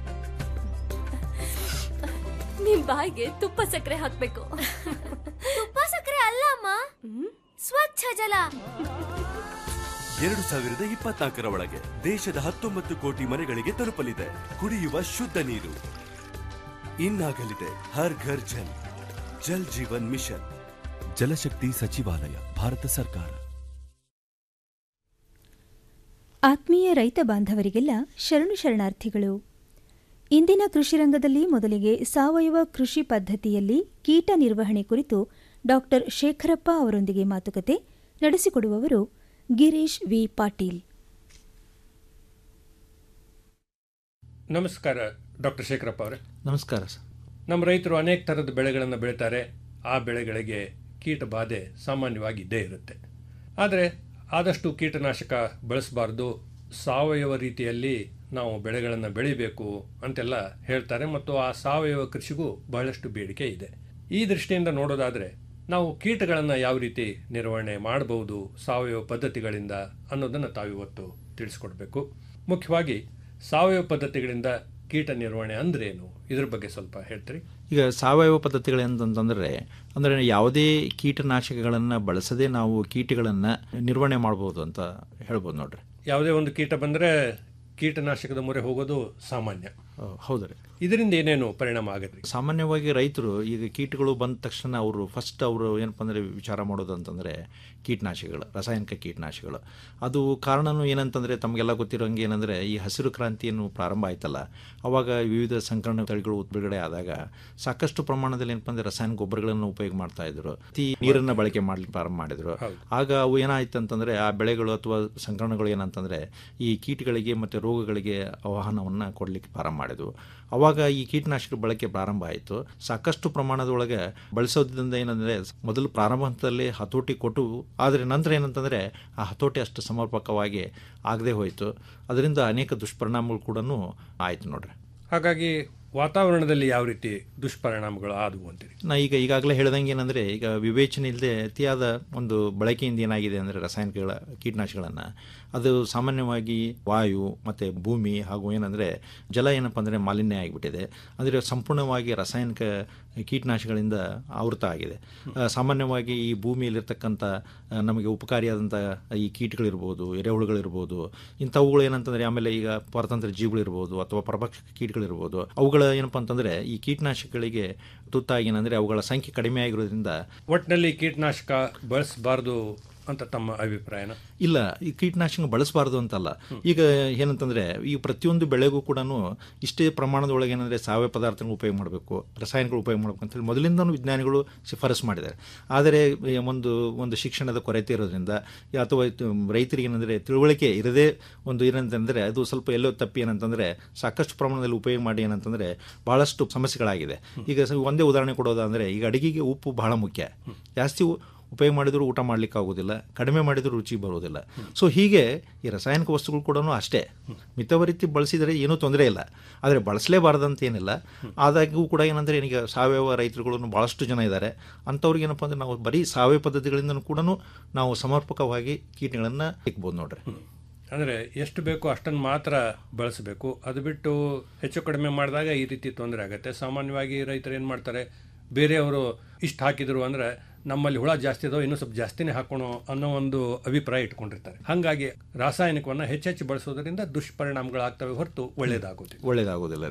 ನಿಮ್ ಬಾಯಿಗೆ ತುಪ್ಪ ಸಕ್ಕರೆ ಹಾಕ್ಬೇಕು ತುಪ್ಪ ಸಕ್ಕರೆ ಅಲ್ಲ ಅಮ್ಮ ಸ್ವಚ್ಛ ಜಲ ಎರಡು ಸಾವಿರದ ಇಪ್ಪತ್ನಾಲ್ಕರ ಒಳಗೆ ದೇಶದ ಹತ್ತೊಂಬತ್ತು ಕೋಟಿ ಮನೆಗಳಿಗೆ ತಲುಪಲಿದೆ ಕುಡಿಯುವ ಶುದ್ಧ ನೀರು ಇನ್ನಾಗಲಿದೆ ಹರ್ ಘರ್ ಜಲ್ ಜಲ್ ಜೀವನ್ ಮಿಷನ್ ಜಲಶಕ್ತಿ ಸಚಿವಾಲಯ ಭಾರತ ಸರ್ಕಾರ ಆತ್ಮೀಯ ರೈತ ಬಾಂಧವರಿಗೆಲ್ಲ ಶರಣು ಶರಣಾರ್ಥಿಗಳು ಇಂದಿನ ಕೃಷಿ ರಂಗದಲ್ಲಿ ಮೊದಲಿಗೆ ಸಾವಯವ ಕೃಷಿ ಪದ್ಧತಿಯಲ್ಲಿ ಕೀಟ ನಿರ್ವಹಣೆ ಕುರಿತು ಡಾಕ್ಟರ್ ಶೇಖರಪ್ಪ ಅವರೊಂದಿಗೆ ಮಾತುಕತೆ ನಡೆಸಿಕೊಡುವವರು ಗಿರೀಶ್ ವಿ ಪಾಟೀಲ್ ನಮಸ್ಕಾರ ಡಾಕ್ಟರ್ ಶೇಖರಪ್ಪ ಅವರೇ ನಮಸ್ಕಾರ ಸರ್ ನಮ್ಮ ರೈತರು ಅನೇಕ ಥರದ ಬೆಳೆಗಳನ್ನು ಬೆಳೀತಾರೆ ಆ ಬೆಳೆಗಳಿಗೆ ಕೀಟ ಬಾಧೆ ಸಾಮಾನ್ಯವಾಗಿ ಇದ್ದೇ ಇರುತ್ತೆ ಆದರೆ ಆದಷ್ಟು ಕೀಟನಾಶಕ ಬಳಸಬಾರ್ದು ಸಾವಯವ ರೀತಿಯಲ್ಲಿ ನಾವು ಬೆಳೆಗಳನ್ನು ಬೆಳಿಬೇಕು ಅಂತೆಲ್ಲ ಹೇಳ್ತಾರೆ ಮತ್ತು ಆ ಸಾವಯವ ಕೃಷಿಗೂ ಬಹಳಷ್ಟು ಬೇಡಿಕೆ ಇದೆ ಈ ದೃಷ್ಟಿಯಿಂದ ನೋಡೋದಾದರೆ ನಾವು ಕೀಟಗಳನ್ನು ಯಾವ ರೀತಿ ನಿರ್ವಹಣೆ ಮಾಡಬಹುದು ಸಾವಯವ ಪದ್ಧತಿಗಳಿಂದ ಅನ್ನೋದನ್ನು ತಾವಿವತ್ತು ತಿಳಿಸ್ಕೊಡ್ಬೇಕು ಮುಖ್ಯವಾಗಿ ಸಾವಯವ ಪದ್ಧತಿಗಳಿಂದ ಕೀಟ ನಿರ್ವಹಣೆ ಅಂದ್ರೇನು ಇದ್ರ ಬಗ್ಗೆ ಸ್ವಲ್ಪ ಹೇಳ್ತೀರಿ ಈಗ ಸಾವಯವ ಪದ್ಧತಿಗಳಂತಂದರೆ ಅಂದರೆ ಯಾವುದೇ ಕೀಟನಾಶಕಗಳನ್ನು ಬಳಸದೆ ನಾವು ಕೀಟಗಳನ್ನು ನಿರ್ವಹಣೆ ಮಾಡ್ಬೋದು ಅಂತ ಹೇಳ್ಬೋದು ನೋಡ್ರಿ ಯಾವುದೇ ಒಂದು ಕೀಟ ಬಂದರೆ ಕೀಟನಾಶಕದ ಮೊರೆ ಹೋಗೋದು ಸಾಮಾನ್ಯ ಹೌದ್ರಿ ಇದರಿಂದ ಏನೇನು ಪರಿಣಾಮ ಆಗುತ್ತೆ ಸಾಮಾನ್ಯವಾಗಿ ರೈತರು ಈಗ ಕೀಟಗಳು ಬಂದ ತಕ್ಷಣ ಅವರು ಫಸ್ಟ್ ಅವರು ಏನಪ್ಪ ಅಂದರೆ ವಿಚಾರ ಮಾಡೋದು ಅಂತಂದರೆ ಕೀಟನಾಶಕಗಳು ರಾಸಾಯನಿಕ ಕೀಟನಾಶಕಗಳು ಅದು ಕಾರಣನೂ ಏನಂತಂದರೆ ತಮಗೆಲ್ಲ ಗೊತ್ತಿರೋಂಗೆ ಏನಂದರೆ ಈ ಹಸಿರು ಕ್ರಾಂತಿಯನ್ನು ಪ್ರಾರಂಭ ಆಯ್ತಲ್ಲ ಅವಾಗ ವಿವಿಧ ಸಂಕರಣ ತಳಿಗಳು ಬಿಡುಗಡೆ ಆದಾಗ ಸಾಕಷ್ಟು ಪ್ರಮಾಣದಲ್ಲಿ ಏನಪ್ಪ ಅಂದರೆ ರಾಸಾಯನಿಕ ಗೊಬ್ಬರಗಳನ್ನು ಉಪಯೋಗ ಮಾಡ್ತಾ ಇದ್ರು ಅತಿ ನೀರನ್ನು ಬಳಕೆ ಮಾಡಲಿಕ್ಕೆ ಪ್ರಾರಂಭ ಮಾಡಿದ್ರು ಆಗ ಅವು ಏನಾಯ್ತು ಅಂತಂದರೆ ಆ ಬೆಳೆಗಳು ಅಥವಾ ಸಂಕರಣಗಳು ಏನಂತಂದರೆ ಈ ಕೀಟಗಳಿಗೆ ಮತ್ತು ರೋಗಗಳಿಗೆ ಆಹ್ವಾನವನ್ನು ಕೊಡಲಿಕ್ಕೆ ಪ್ರಾರಂಭ ಮಾಡಿದ್ವು ಅವಾಗ ಈ ಕೀಟನಾಶಕ ಬಳಕೆ ಪ್ರಾರಂಭ ಆಯಿತು ಸಾಕಷ್ಟು ಪ್ರಮಾಣದೊಳಗೆ ಬಳಸೋದ್ರಿಂದ ಏನಂದರೆ ಮೊದಲು ಪ್ರಾರಂಭ ಹಂತದಲ್ಲಿ ಹತೋಟಿ ಕೊಟ್ಟು ಆದರೆ ನಂತರ ಏನಂತಂದರೆ ಆ ಹತೋಟಿ ಅಷ್ಟು ಸಮರ್ಪಕವಾಗಿ ಆಗದೆ ಹೋಯಿತು ಅದರಿಂದ ಅನೇಕ ದುಷ್ಪರಿಣಾಮಗಳು ಕೂಡ ಆಯಿತು ನೋಡ್ರಿ ಹಾಗಾಗಿ ವಾತಾವರಣದಲ್ಲಿ ಯಾವ ರೀತಿ ದುಷ್ಪರಿಣಾಮಗಳು ಆದವು ಅಂತೀರಿ ನಾ ಈಗ ಈಗಾಗಲೇ ಹೇಳ್ದಂಗೆ ಏನಂದರೆ ಈಗ ವಿವೇಚನೆ ಇಲ್ಲದೆ ಅತಿಯಾದ ಒಂದು ಬಳಕೆಯಿಂದ ಏನಾಗಿದೆ ಅಂದರೆ ರಾಸಾಯನಿಕಗಳ ಕೀಟನಾಶಕಗಳನ್ನು ಅದು ಸಾಮಾನ್ಯವಾಗಿ ವಾಯು ಮತ್ತು ಭೂಮಿ ಹಾಗೂ ಏನಂದರೆ ಜಲ ಏನಪ್ಪ ಅಂದರೆ ಮಾಲಿನ್ಯ ಆಗಿಬಿಟ್ಟಿದೆ ಅಂದರೆ ಸಂಪೂರ್ಣವಾಗಿ ರಾಸಾಯನಿಕ ಕೀಟನಾಶಕಗಳಿಂದ ಆವೃತ ಆಗಿದೆ ಆ, ಸಾಮಾನ್ಯವಾಗಿ ಈ ಭೂಮಿಯಲ್ಲಿರ್ತಕ್ಕಂಥ ಆ, ನಮಗೆ ಉಪಕಾರಿಯಾದಂಥ ಈ ಕೀಟಗಳಿರ್ಬೋದು ಎರೆಹುಳುಗಳಿರ್ಬೋದು ಇಂಥವುಗಳು ಏನಂತಂದರೆ ಆಮೇಲೆ ಈಗ ಪರತಂತ್ರ ಜೀವಿಗಳಿರ್ಬೋದು ಅಥವಾ ಪರಭಕ್ಷಕ ಕೀಟಗಳಿರ್ಬೋದು ಅವುಗಳ ಏನಪ್ಪ ಅಂತಂದರೆ ಈ ಕೀಟನಾಶಕಗಳಿಗೆ ತುತ್ತಾಗಿ ಏನಂದರೆ ಅವುಗಳ ಸಂಖ್ಯೆ ಕಡಿಮೆ ಆಗಿರೋದ್ರಿಂದ ಒಟ್ಟಿನಲ್ಲಿ ಕೀಟನಾಶಕ ಬಳಸಬಾರ್ದು ಅಂತ ತಮ್ಮ ಅಭಿಪ್ರಾಯನ ಇಲ್ಲ ಈ ಕೀಟನಾಶಕ ಬಳಸಬಾರ್ದು ಅಂತಲ್ಲ ಈಗ ಏನಂತಂದ್ರೆ ಈ ಪ್ರತಿಯೊಂದು ಬೆಳೆಗೂ ಕೂಡ ಇಷ್ಟೇ ಪ್ರಮಾಣದೊಳಗೆ ಏನಂದ್ರೆ ಸಾವಯವ ಪದಾರ್ಥಗಳು ಉಪಯೋಗ ಮಾಡಬೇಕು ರಾಸಾಯನಿಕಗಳು ಉಪಯೋಗ ಮಾಡಬೇಕು ಅಂತೇಳಿ ಮೊದಲಿಂದನೂ ವಿಜ್ಞಾನಿಗಳು ಶಿಫಾರಸು ಮಾಡಿದ್ದಾರೆ ಆದರೆ ಈ ಒಂದು ಒಂದು ಶಿಕ್ಷಣದ ಕೊರತೆ ಇರೋದ್ರಿಂದ ಅಥವಾ ಇದು ರೈತರಿಗೆ ಏನಂದ್ರೆ ತಿಳುವಳಿಕೆ ಇರದೇ ಒಂದು ಏನಂತಂದ್ರೆ ಅದು ಸ್ವಲ್ಪ ಎಲ್ಲೋ ತಪ್ಪಿ ಏನಂತಂದ್ರೆ ಸಾಕಷ್ಟು ಪ್ರಮಾಣದಲ್ಲಿ ಉಪಯೋಗ ಮಾಡಿ ಏನಂತಂದ್ರೆ ಬಹಳಷ್ಟು ಸಮಸ್ಯೆಗಳಾಗಿದೆ ಈಗ ಸ- ಒಂದೇ ಉದಾಹರಣೆ ಕೊಡೋದಂದ್ರೆ ಈಗ ಅಡಿಗೆಗೆ ಉಪ್ಪು ಬಹಳ ಮುಖ್ಯ ಜಾಸ್ತಿ ಉ- ಉಪಯೋಗ ಮಾಡಿದರೂ ಊಟ ಮಾಡ್ಲಿಕ್ಕೆ ಆಗೋದಿಲ್ಲ ಕಡಿಮೆ ಮಾಡಿದರೂ ರುಚಿ ಬರೋದಿಲ್ಲ ಸೊ ಹೀಗೆ ಈ ರಾಸಾಯನಿಕ ವಸ್ತುಗಳು ಕೂಡ ಅಷ್ಟೇ ಮಿತವರಿತಿ ಬಳಸಿದರೆ ಏನೂ ತೊಂದರೆ ಇಲ್ಲ ಆದರೆ ಬಳಸಲೇಬಾರ್ದಂತ ಏನಿಲ್ಲ ಆದಾಗ್ಯೂ ಕೂಡ ಏನಂದರೆ ಈಗ ಸಾವಯವ ರೈತರುಗಳನ್ನು ಭಾಳಷ್ಟು ಜನ ಇದ್ದಾರೆ ಅಂಥವ್ರಿಗೆ ಏನಪ್ಪ ಅಂದರೆ ನಾವು ಬರೀ ಸಾವಯವ ಪದ್ಧತಿಗಳಿಂದ ಕೂಡ ನಾವು ಸಮರ್ಪಕವಾಗಿ ಕೀಟಗಳನ್ನು ಇಕ್ಬೋದು ನೋಡ್ರಿ ಅಂದರೆ ಎಷ್ಟು ಬೇಕೋ ಅಷ್ಟನ್ನು ಮಾತ್ರ ಬಳಸಬೇಕು ಅದು ಬಿಟ್ಟು ಹೆಚ್ಚು ಕಡಿಮೆ ಮಾಡಿದಾಗ ಈ ರೀತಿ ತೊಂದರೆ ಆಗುತ್ತೆ ಸಾಮಾನ್ಯವಾಗಿ ರೈತರು ಏನು ಮಾಡ್ತಾರೆ ಬೇರೆಯವರು ಇಷ್ಟು ಹಾಕಿದ್ರು ಅಂದರೆ ನಮ್ಮಲ್ಲಿ ಹುಳ ಜಾಸ್ತಿ ಇದಾವೆ ಇನ್ನೂ ಸ್ವಲ್ಪ ಜಾಸ್ತಿನೇ ಹಾಕೋಣ ಅನ್ನೋ ಒಂದು ಅಭಿಪ್ರಾಯ ಇಟ್ಕೊಂಡಿರ್ತಾರೆ ಹಾಗಾಗಿ ರಾಸಾಯನಿಕವನ್ನು ಹೆಚ್ಚೆಚ್ಚು ಬಳಸೋದ್ರಿಂದ ದುಷ್ಪರಿಣಾಮಗಳಾಗ್ತವೆ ಹೊರತು ಒಳ್ಳೆಯದಾಗೋದಿಲ್ಲ ಒಳ್ಳೆಯದಾಗೋದಿಲ್ಲ ರೀ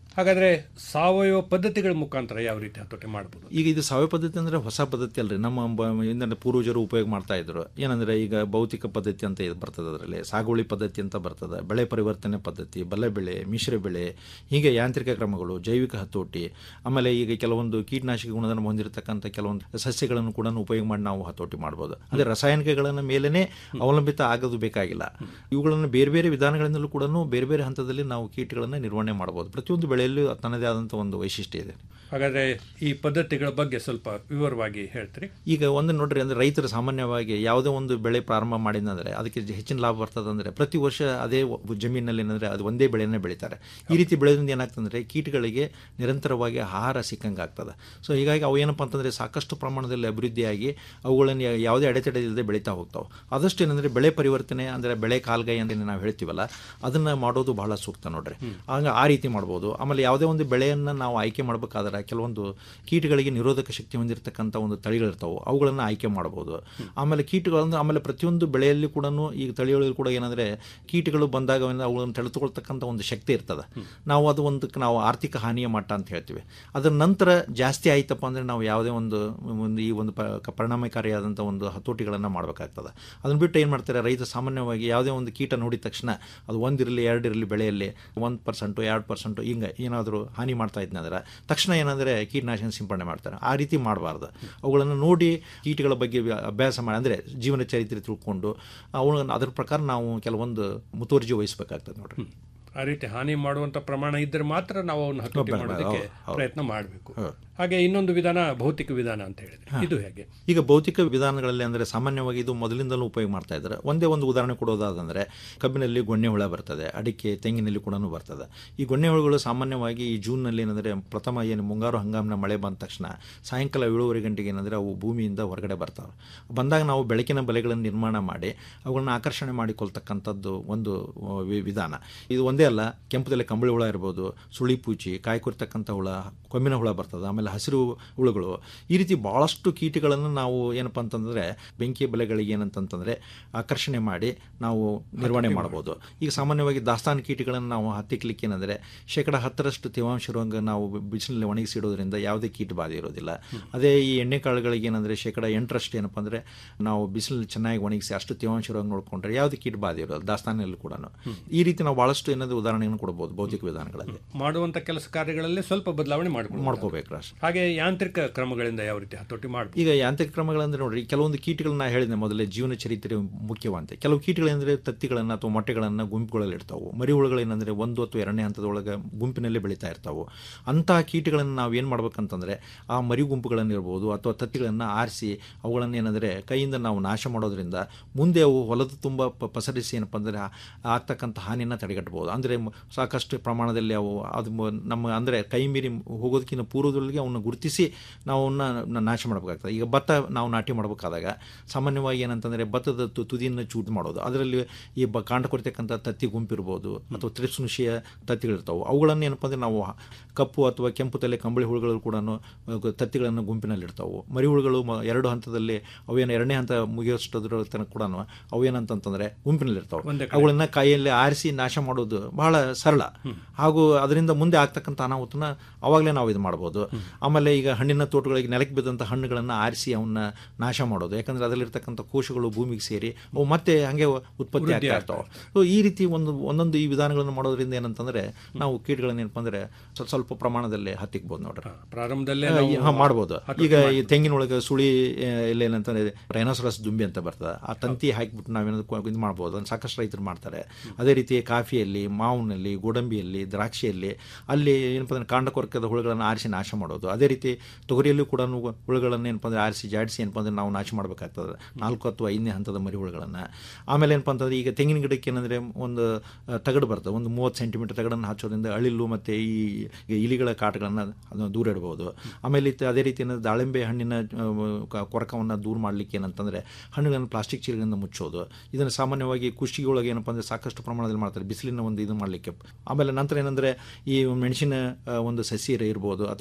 ಹಾಗಾದ್ರೆ ಸಾವಯವ ಪದ್ಧತಿಗಳ ಮುಖಾಂತರ ಯಾವ ರೀತಿ ಹತೋಟಿ ಮಾಡಬಹುದು ಈಗ ಇದು ಸಾವಯವ ಪದ್ಧತಿ ಅಂದ್ರೆ ಹೊಸ ಪದ್ಧತಿ ಅಲ್ರಿ ನಮ್ಮ ಬ- ಹಿಂದಿನ ಪೂರ್ವಜರು ಉಪಯೋಗ ಮಾಡ್ತಾ ಇದ್ರು ಏನಂದ್ರೆ ಈಗ ಭೌತಿಕ ಪದ್ಧತಿ ಅಂತ ಇದು ಬರ್ತದೆ ಅದರಲ್ಲಿ ಸಾಗುವಳಿ ಪದ್ಧತಿ ಅಂತ ಬರ್ತದೆ ಬೆಳೆ ಪರಿವರ್ತನೆ ಪದ್ಧತಿ ಬಲೆ ಬೆಳೆ ಮಿಶ್ರ ಬೆಳೆ ಹೀಗೆ ಯಾಂತ್ರಿಕ ಕ್ರಮಗಳು ಜೈವಿಕ ಹತೋಟಿ ಆಮೇಲೆ ಈಗ ಕೆಲವೊಂದು ಕೀಟನಾಶಕ ಗುಣಧರ್ಮ ಹೊಂದಿರತಕ್ಕಂಥ ಕೆಲವೊಂದು ಸಸ್ಯಗಳನ್ನು ಕೂಡ ಉಪಯೋಗ ಮಾಡಿ ನಾವು ಹತೋಟಿ ಮಾಡ್ಬೋದು ಅಂದ್ರೆ ರಾಸಾಯನಿಕಗಳನ್ನ ಮೇಲೇನೆ ಅವಲಂಬಿತ ಆಗೋದು ಬೇಕಾಗಿಲ್ಲ ಇವುಗಳನ್ನು ಬೇರೆ ಬೇರೆ ವಿಧಾನಗಳಿಂದಲೂ ಕೂಡ ಬೇರೆ ಬೇರೆ ಹಂತದಲ್ಲಿ ನಾವು ಕೀಟಗಳನ್ನು ನಿರ್ವಹಣೆ ಮಾಡಬಹುದು ಪ್ರತಿಯೊಂದು ಬೆಳೆಯಲ್ಲೂ ತನ್ನದೇ ಆದಂಥ ಒಂದು ವೈಶಿಷ್ಟ್ಯ ಇದೆ ಹಾಗಾದ್ರೆ ಈ ಪದ್ಧತಿಗಳ ಬಗ್ಗೆ ಸ್ವಲ್ಪ ವಿವರವಾಗಿ ಹೇಳ್ತೀರಿ ಈಗ ಒಂದು ನೋಡ್ರಿ ಅಂದ್ರೆ ರೈತರು ಸಾಮಾನ್ಯವಾಗಿ ಯಾವುದೇ ಒಂದು ಬೆಳೆ ಪ್ರಾರಂಭ ಮಾಡಿದಂದ್ರೆ ಅದಕ್ಕೆ ಜ- ಹೆಚ್ಚಿನ ಲಾಭ ಬರ್ತದೆ ಅಂದ್ರೆ ಪ್ರತಿ ವರ್ಷ ಅದೇ ಒ- ಜಮೀನಲ್ಲಿ ಏನಂದ್ರೆ ಅದು ಒಂದೇ ಬೆಳೆನೇ ಬೆಳೀತಾರೆ ಈ ರೀತಿ ಬೆಳೆದ್ರಿಂದ ಏನಾಗ್ತಂದ್ರೆ ಕೀಟಗಳಿಗೆ ನಿರಂತರವಾಗಿ ಆಹಾರ ಸಿಕ್ಕಂಗೆ ಆಗ್ತದೆ ಸೊ ಹೀಗಾಗಿ ಅವು ಏನಪ್ಪ ಅಂತಂದ್ರೆ ಸಾಕಷ್ಟು ಪ್ರಮಾಣದಲ್ಲಿ ಅಭಿವೃದ್ಧಿಯಾಗಿ ಅವುಗಳನ್ನು ಯಾ- ಯಾವುದೇ ಅಡೆತಡೆ ಇಲ್ಲದೆ ಬೆಳೀತಾ ಹೋಗ್ತಾವೆ ಆದಷ್ಟು ಏನಂದ್ರೆ ಬೆಳೆ ಪರಿವರ್ತನೆ ಅಂದ್ರೆ ಬೆಳೆ ಕಾಲ್ಗೈ ಅಂತ ಏನ್ ನಾವು ಹೇಳ್ತೀವಲ್ಲ ಅದನ್ನ ಮಾಡೋದು ಬಹಳ ಸೂಕ್ತ ನೋಡ್ರಿ ಆಗ ಆ ರೀತಿ ಮಾಡ್ಬೋದು ಆಮೇಲೆ ಯಾವುದೇ ಒಂದು ಬೆಳೆಯನ್ನು ನಾವು ಆಯ್ಕೆ ಮಾಡಬೇಕಾದ್ರೆ ಕೆಲವೊಂದು ಕೀಟಗಳಿಗೆ ನಿರೋಧಕ ಶಕ್ತಿ ಹೊಂದಿರತಕ್ಕಂಥ ಒಂದು ತಳಿಗಳಿರ್ತಾವೆ ಅವುಗಳನ್ನು ಆಯ್ಕೆ ಮಾಡ್ಬೋದು ಆಮೇಲೆ ಕೀಟಗಳನ್ನು ಆಮೇಲೆ ಪ್ರತಿಯೊಂದು ಬೆಳೆಯಲ್ಲಿ ಕೂಡ ಈಗ ತಳಿಗಳಲ್ಲಿ ಕೂಡ ಏನಂದ್ರೆ ಕೀಟಗಳು ಬಂದಾಗ ಅವನ್ನು ಅವುಗಳನ್ನು ತಡೆದುಕೊಳ್ತಕ್ಕಂಥ ಒಂದು ಶಕ್ತಿ ಇರ್ತದೆ ನಾವು ಅದು ಒಂದು ನಾವು ಆರ್ಥಿಕ ಹಾನಿಯ ಮಟ್ಟ ಅಂತ ಹೇಳ್ತೀವಿ ಅದರ ನಂತರ ಜಾಸ್ತಿ ಆಯ್ತಪ್ಪ ಅಂದ್ರೆ ನಾವು ಯಾವುದೇ ಒಂದು ಒಂದು ಈ ಒಂದು ಪ- ಪರಿಣಾಮಕಾರಿಯಾದಂಥ ಒಂದು ಹತೋಟಿಗಳನ್ನು ಮಾಡಬೇಕಾಗ್ತದೆ ಅದನ್ನ ಬಿಟ್ಟು ಏನು ಮಾಡ್ತಾರೆ ರೈತ ಸಾಮಾನ್ಯವಾಗಿ ಯಾವುದೇ ಒಂದು ಕೀಟ ನೋಡಿದ ತಕ್ಷಣ ಅದು ಒಂದಿರಲಿ ಎರಡಿರಲಿ ಬೆಳೆಯಲ್ಲಿ ಒಂದು ಪರ್ಸೆಂಟು ಎರಡು ಪರ್ಸೆಂಟು ಹಿಂಗೆ ಏನಾದರೂ ಹಾನಿ ಮಾಡ್ತಾ ಇದ್ನಂದ್ರೆ ತಕ್ಷಣ ಏನಂದರೆ ಕೀಟನಾಶಕ ಸಿಂಪಡಣೆ ಮಾಡ್ತಾರೆ ಆ ರೀತಿ ಮಾಡಬಾರ್ದು ಅವುಗಳನ್ನು ನೋಡಿ ಕೀಟಗಳ ಬಗ್ಗೆ ವ್ಯ- ಅಭ್ಯಾಸ ಮಾಡಿ ಅಂದರೆ ಜೀವನ ಚರಿತ್ರೆ ತಿಳ್ಕೊಂಡು ಅವುಗಳನ್ನು ಅದರ ಪ್ರಕಾರ ನಾವು ಕೆಲವೊಂದು ಮುತುವರ್ಜಿ ವಹಿಸಬೇಕಾಗ್ತದೆ ನೋಡ್ರಿ ಆ ರೀತಿ ಹಾನಿ ಮಾಡುವಂತ ಪ್ರಮಾಣ ಇದ್ದರೆ ಮಾತ್ರ ನಾವು ಅವನ್ನ ಹತೋಟಿ ಹೌದು, ಮಾಡೋದಕ್ಕೆ ಹೌದು, ಹೌದು. ಪ್ರಯತ್ನ ಮಾಡಬೇಕು ಹೌದು. ಹಾಗೆ ಇನ್ನೊಂದು ವಿಧಾನ ಭೌತಿಕ ವಿಧಾನ ಅಂತ ಹೇಳಿದ್ರೆ ಇದು ಹೇಗೆ ಈಗ ಭೌತಿಕ ವಿಧಾನಗಳಲ್ಲಿ ಅಂದರೆ ಸಾಮಾನ್ಯವಾಗಿ ಇದು ಮೊದಲಿಂದಲೂ ಉಪಯೋಗ ಮಾಡ್ತಾ ಇದ್ದಾರೆ ಒಂದೇ ಒಂದು ಉದಾಹರಣೆ ಕೊಡೋದಾದಂದರೆ ಕಬ್ಬಿನಲ್ಲಿ ಗೊಣ್ಣೆ ಹುಳ ಬರ್ತದೆ ಅಡಿಕೆ ತೆಂಗಿನಲ್ಲಿ ಕೂಡ ಬರ್ತದೆ ಈ ಗೊಣ್ಣೆ ಹುಳುಗಳು ಸಾಮಾನ್ಯವಾಗಿ ಈ ಜೂನ್ನಲ್ಲಿ ಏನಂದರೆ ಪ್ರಥಮ ಏನು ಮುಂಗಾರು ಹಂಗಾಮಿನ ಮಳೆ ಬಂದ ತಕ್ಷಣ ಸಾಯಂಕಾಲ ಏಳುವರೆ ಗಂಟೆಗೆ ಏನಂದರೆ ಅವು ಭೂಮಿಯಿಂದ ಹೊರಗಡೆ ಬರ್ತಾವೆ ಬಂದಾಗ ನಾವು ಬೆಳಕಿನ ಬಲೆಗಳನ್ನು ನಿರ್ಮಾಣ ಮಾಡಿ ಅವುಗಳನ್ನ ಆಕರ್ಷಣೆ ಮಾಡಿಕೊಳ್ತಕ್ಕಂಥದ್ದು ಒಂದು ಆ, ವಿ- ವಿಧಾನ ಇದು ಒಂದೇ ಅಲ್ಲ ಕೆಂಪುದಲ್ಲಿ ಕಂಬಳಿ ಹುಳ ಇರ್ಬೋದು ಸುಳಿ ಪೂಚಿ ಕಾಯಿ ಕೊರ್ತಕ್ಕಂಥ ಹುಳ ಕೊಮ್ಮಿನ ಹುಳ ಬರ್ತದೆ ಆಮೇಲೆ ಹಸಿರು ಹುಳುಗಳು ಈ ರೀತಿ ಭಾಳಷ್ಟು ಕೀಟಗಳನ್ನು ನಾವು ಏನಪ್ಪ ಅಂತಂದರೆ ಬೆಂಕಿ ಬಲೆಗಳಿಗೆ ಏನಂತಂತಂದರೆ ಆಕರ್ಷಣೆ ಮಾಡಿ ನಾವು ನಿರ್ವಹಣೆ ಮಾಡ್ಬೋದು ಈಗ ಸಾಮಾನ್ಯವಾಗಿ ದಾಸ್ತಾನು ಕೀಟಗಳನ್ನು ನಾವು ಹತ್ತಿಕ್ಲಿಕ್ಕೆ ಏನಂದರೆ ಶೇಕಡ ಹತ್ತರಷ್ಟು ತೇವಾಂಶ ಇರುವಂಗೆ ನಾವು ಬಿಸಿಲಲ್ಲಿ ಒಣಗಿಸಿಡೋದ್ರಿಂದ ಯಾವುದೇ ಕೀಟ ಬಾಧೆ ಇರೋದಿಲ್ಲ ಅದೇ ಈ ಎಣ್ಣೆ ಕಾಳುಗಳಿಗೆ ಏನಂದರೆ ಶೇಕಡ ಎಂಟರಷ್ಟು ಏನಪ್ಪ ಅಂದರೆ ನಾವು ಬಿಸಿಲಲ್ಲಿ ಚೆನ್ನಾಗಿ ಒಣಗಿಸಿ ಅಷ್ಟು ತೇವಾಂಶ ಇರುವಂಗೆ ನೋಡಿಕೊಂಡ್ರೆ ಯಾವುದೇ ಕೀಟ ಬಾಧೆ ಇರೋದು ದಾಸ್ತಾನಲ್ಲಿ ಕೂಡ ಈ ರೀತಿ ನಾವು ಭಾಳಷ್ಟು ಏನಾದರೂ ಉದಾಹರಣೆಯನ್ನು ಕೊಡ್ಬೋದು ಭೌತಿಕ ವಿಧಾನಗಳಲ್ಲಿ ಮಾಡುವಂತ ಕೆಲಸ ಕಾರ್ಯಗಳಲ್ಲಿ ಸ್ವಲ್ಪ ಬದಲಾವಣೆ ಮಾಡ್ಕೊಂಡು ಮಾಡ್ಕೋಬೇಕು ಅಷ್ಟೇ ಹಾಗೆ ಯಾಂತ್ರಿಕ ಕ್ರಮಗಳಿಂದ ಯಾವ ರೀತಿ ಹತೋಟಿ ಮಾಡಬೇಕು ಈಗ ಯಾಂತ್ರಿಕ ಕ್ರಮಗಳಂದ್ರೆ ನೋಡ್ರಿ ಕೆಲವೊಂದು ಕೀಟಗಳನ್ನ ಹೇಳಿದೆ ಮೊದಲೇ ಜೀವನ ಚರಿತ್ರೆ ಮುಖ್ಯವಂತೆ ಕೆಲವು ಕೀಟಗಳಂದ್ರೆ ತತ್ತಿಗಳನ್ನು ಅಥವಾ ಮೊಟ್ಟೆಗಳನ್ನು ಗುಂಪುಗಳಲ್ಲಿ ಇರ್ತಾವೆ ಮರಿ ಹುಳುಗಳೇನಂದ್ರೆ ಒಂದು ಅಥವಾ ಎರಡನೇ ಹಂತದೊಳಗೆ ಗುಂಪಿನಲ್ಲಿ ಬೆಳೀತಾ ಇರ್ತಾವೆ ಅಂತಹ ಕೀಟಗಳನ್ನು ನಾವು ಏನು ಮಾಡ್ಬೇಕಂತಂದ್ರೆ ಆ ಮರಿ ಗುಂಪುಗಳನ್ನು ಇರ್ಬೋದು ಅಥವಾ ತತ್ತಿಗಳನ್ನು ಆರಿಸಿ ಅವುಗಳನ್ನು ಏನಂದರೆ ಕೈಯಿಂದ ನಾವು ನಾಶ ಮಾಡೋದ್ರಿಂದ ಮುಂದೆ ಅವು ಹೊಲದ ತುಂಬ ಪ- ಪಸರಿಸಿ ಏನಪ್ಪ ಅಂದರೆ ಆಗ್ತಕ್ಕಂಥ ಹಾನಿಯನ್ನು ತಡೆಗಟ್ಟಬಹುದು ಅಂದರೆ ಮ- ಸಾಕಷ್ಟು ಪ್ರಮಾಣದಲ್ಲಿ ಅವು ಅದು ಮ- ನಮ್ಮ ಅಂದರೆ ಕೈ ಮೀರಿ ಹೋಗೋದಕ್ಕಿಂತ ಪೂರ್ವದೊಳಗೆ ಅವನ್ನ ಗುರುತಿಸಿ ನಾವು ಅವನ್ನ ನ- ನಾಶ ಮಾಡಬೇಕಾಗ್ತದೆ ಈಗ ಭತ್ತ ನಾವು ನಾಟಿ ಮಾಡಬೇಕಾದಾಗ ಸಾಮಾನ್ಯವಾಗಿ ಏನಂತಂದರೆ ಭತ್ತದ ತು- ತುದಿಯನ್ನು ಚೂಟ್ ಮಾಡೋದು ಅದರಲ್ಲಿ ಈ ಬ ಕಾಂಡ ಕೊಡ್ತಕ್ಕಂಥ ತತ್ತಿ ಗುಂಪಿರ್ಬೋದು ಅಥವಾ ತ್ರಿಪ್ಸುನುಷಿಯ ತತ್ತಿಗಳಿರ್ತಾವೆ ಅವುಗಳನ್ನು ಏನಪ್ಪ ಅಂದರೆ ನಾವು ಹ- ಕಪ್ಪು ಅಥವಾ ಕೆಂಪು ತಲೆ ಕಂಬಳಿ ಹುಳುಗಳು ಕೂಡ ತತ್ತಿಗಳನ್ನು ಗುಂಪಿನಲ್ಲಿರ್ತಾವೆ ಮರಿ ಹುಳುಗಳು ಮ- ಎರಡು ಹಂತದಲ್ಲಿ ಅವೇನು ಎರಡನೇ ಹಂತ ಮುಗಿಯೋಷ್ಟದ್ರ ತನಕ ಕೂಡ ಅವೇನಂತಂತಂದರೆ ಗುಂಪಿನಲ್ಲಿರ್ತಾವೆ ಒಂದೇ ಕಡೆ. ಅವುಗಳನ್ನ ಕೈಯಲ್ಲಿ ಆರಿಸಿ ನಾಶ ಮಾಡೋದು ಬಹಳ ಸರಳ ಹಾಗೂ ಅದರಿಂದ ಮುಂದೆ ಆಗ್ತಕ್ಕಂಥ ಅನಾಹುತನ ಅವಾಗಲೇ ನಾವು ಇದು ಮಾಡ್ಬೋದು ಆಮೇಲೆ ಈಗ ಹಣ್ಣಿನ ತೋಟಗಳಿಗೆ ನೆಲಕ್ಕೆ ಬಿದ್ದಂಥ ಹಣ್ಣುಗಳನ್ನು ಆರಿಸಿ ಅವನ್ನ ನಾಶ ಮಾಡೋದು ಯಾಕಂದ್ರೆ ಅದರಲ್ಲಿರ್ತಕ್ಕಂಥ ಕೋಶಗಳು ಭೂಮಿಗೆ ಸೇರಿ ಅವು ಮತ್ತೆ ಹಂಗೆ ಉತ್ಪತ್ತಿ ವೃದ್ಧಿ ಆಗ್ತಾ ಇರ್ತಾವೆ ಸೊ ಈ ರೀತಿ ಒಂದು ಒಂದೊಂದು ಈ ವಿಧಾನಗಳನ್ನು ಮಾಡೋದ್ರಿಂದ ಏನಂತಂದ್ರೆ ನಾವು ಕೀಟಗಳನ್ನ ಏನಪ್ಪ ಅಂದ್ರೆ ಸ್ವಲ್ಪ ಸ್ವಲ್ಪ ಪ್ರಮಾಣದಲ್ಲಿ ಹತ್ತಿಕ್ಬೋದು ನೋಡ್ರಿ ಪ್ರಾರಂಭದಲ್ಲೇ ಆ, ನಾವು ಹಾ, ಮಾಡ್ಬೋದು ಹತೋಟಿ ಈಗ ಈ ಮಾಡ್ಬೋದು. ತೆಂಗಿನೊಳಗೆ ಸುಳಿ ಆ, ಇಲ್ಲ ಏನಂತಂದ್ರೆ ರೈನೋಸರಸ್ ದುಂಬಿ ಅಂತ ಬರ್ತದೆ ಆ ತಂತಿ ಹಾಕಿಬಿಟ್ಟು ನಾವೇನಾದ್ರು ಇದು ಮಾಡ್ಬೋದು ಅದನ್ನ ಸಾಕಷ್ಟು ರೈತರು ಮಾಡ್ತಾರೆ ಅದೇ ರೀತಿ ಕಾಫಿಯಲ್ಲಿ ಮಾವಿನಲ್ಲಿ ಗೋಡಂಬಿಯಲ್ಲಿ ದ್ರಾಕ್ಷಿಯಲ್ಲಿ ಅಲ್ಲಿ ಏನಪ್ಪ ಅಂದ್ರೆ ಕಾಂಡ ಕೊರಕದ ಹುಳುಗಳನ್ನು ಆರಿಸಿ ನಾಶ ಮಾಡೋದು ಅದೇ ರೀತಿ ತೊಗರಿಯಲ್ಲೂ ಕೂಡ ಹುಳುಗಳನ್ನು ಏನಪ್ಪ ಅಂದ್ರೆ ಆರಿಸಿ ಜಾಡಿಸಿ ಏನಪ್ಪ ಅಂದ್ರೆ ನಾವು ನಾಶ ಮಾಡಬೇಕಾಗ್ತದೆ ನಾಲ್ಕು ಅಥವಾ ಐದನೇ ಹಂತದ ಮರಿ ಹುಳುಗಳನ್ನು ಆಮೇಲೆ ಏನಪ್ಪ ಅಂತಂದ್ರೆ ಈಗ ತೆಂಗಿನ ಗಿಡಕ್ಕೆ ಏನಂದ್ರೆ ಒಂದು ಆ, ತಗಡು ಬರ್ತದೆ ಒಂದು ಮೂವತ್ತು ಸೆಂಟಿಮೀಟರ್ ತಗಡನ್ನು ಹಚ್ಚೋದ್ರಿಂದ ಅಳಿಲು ಮತ್ತು ಈ ಈ ಇಲಿಗಳ ಕಾಟಗಳನ್ನು ಅದನ್ನು ದೂರ ಇಡ್ಬೋದು ಆಮೇಲೆ ಇತ್ತು ಅದೇ ರೀತಿ ಏನಂದ್ರೆ ದಾಳಿಂಬೆ ಹಣ್ಣಿನ ಕೊರಕವನ್ನು ದೂರ ಮಾಡಲಿಕ್ಕೆ ಏನಂತಂದರೆ ಹಣ್ಣುಗಳನ್ನು ಪ್ಲಾಸ್ಟಿಕ್ ಚೀಲಗಳಿಂದ ಮುಚ್ಚೋದು ಇದನ್ನು ಸಾಮಾನ್ಯವಾಗಿ ಕುಷ್ಟಿಗೊಳಗೆ ಏನಪ್ಪ ಅಂದರೆ ಸಾಕಷ್ಟು ಪ್ರಮಾಣದಲ್ಲಿ ಮಾಡ್ತಾರೆ ಬಿಸಿಲಿನ ಒಂದು ಇದು ಮಾಡಲಿಕ್ಕೆ ಆಮೇಲೆ ನಂತರ ಏನಂದರೆ ಈ ಮೆಣಸಿನ ಆ, ಒಂದು ಸಸಿ ಇರ್ಬೋದು ಅಥವಾ ಟೊಮೆಟೊ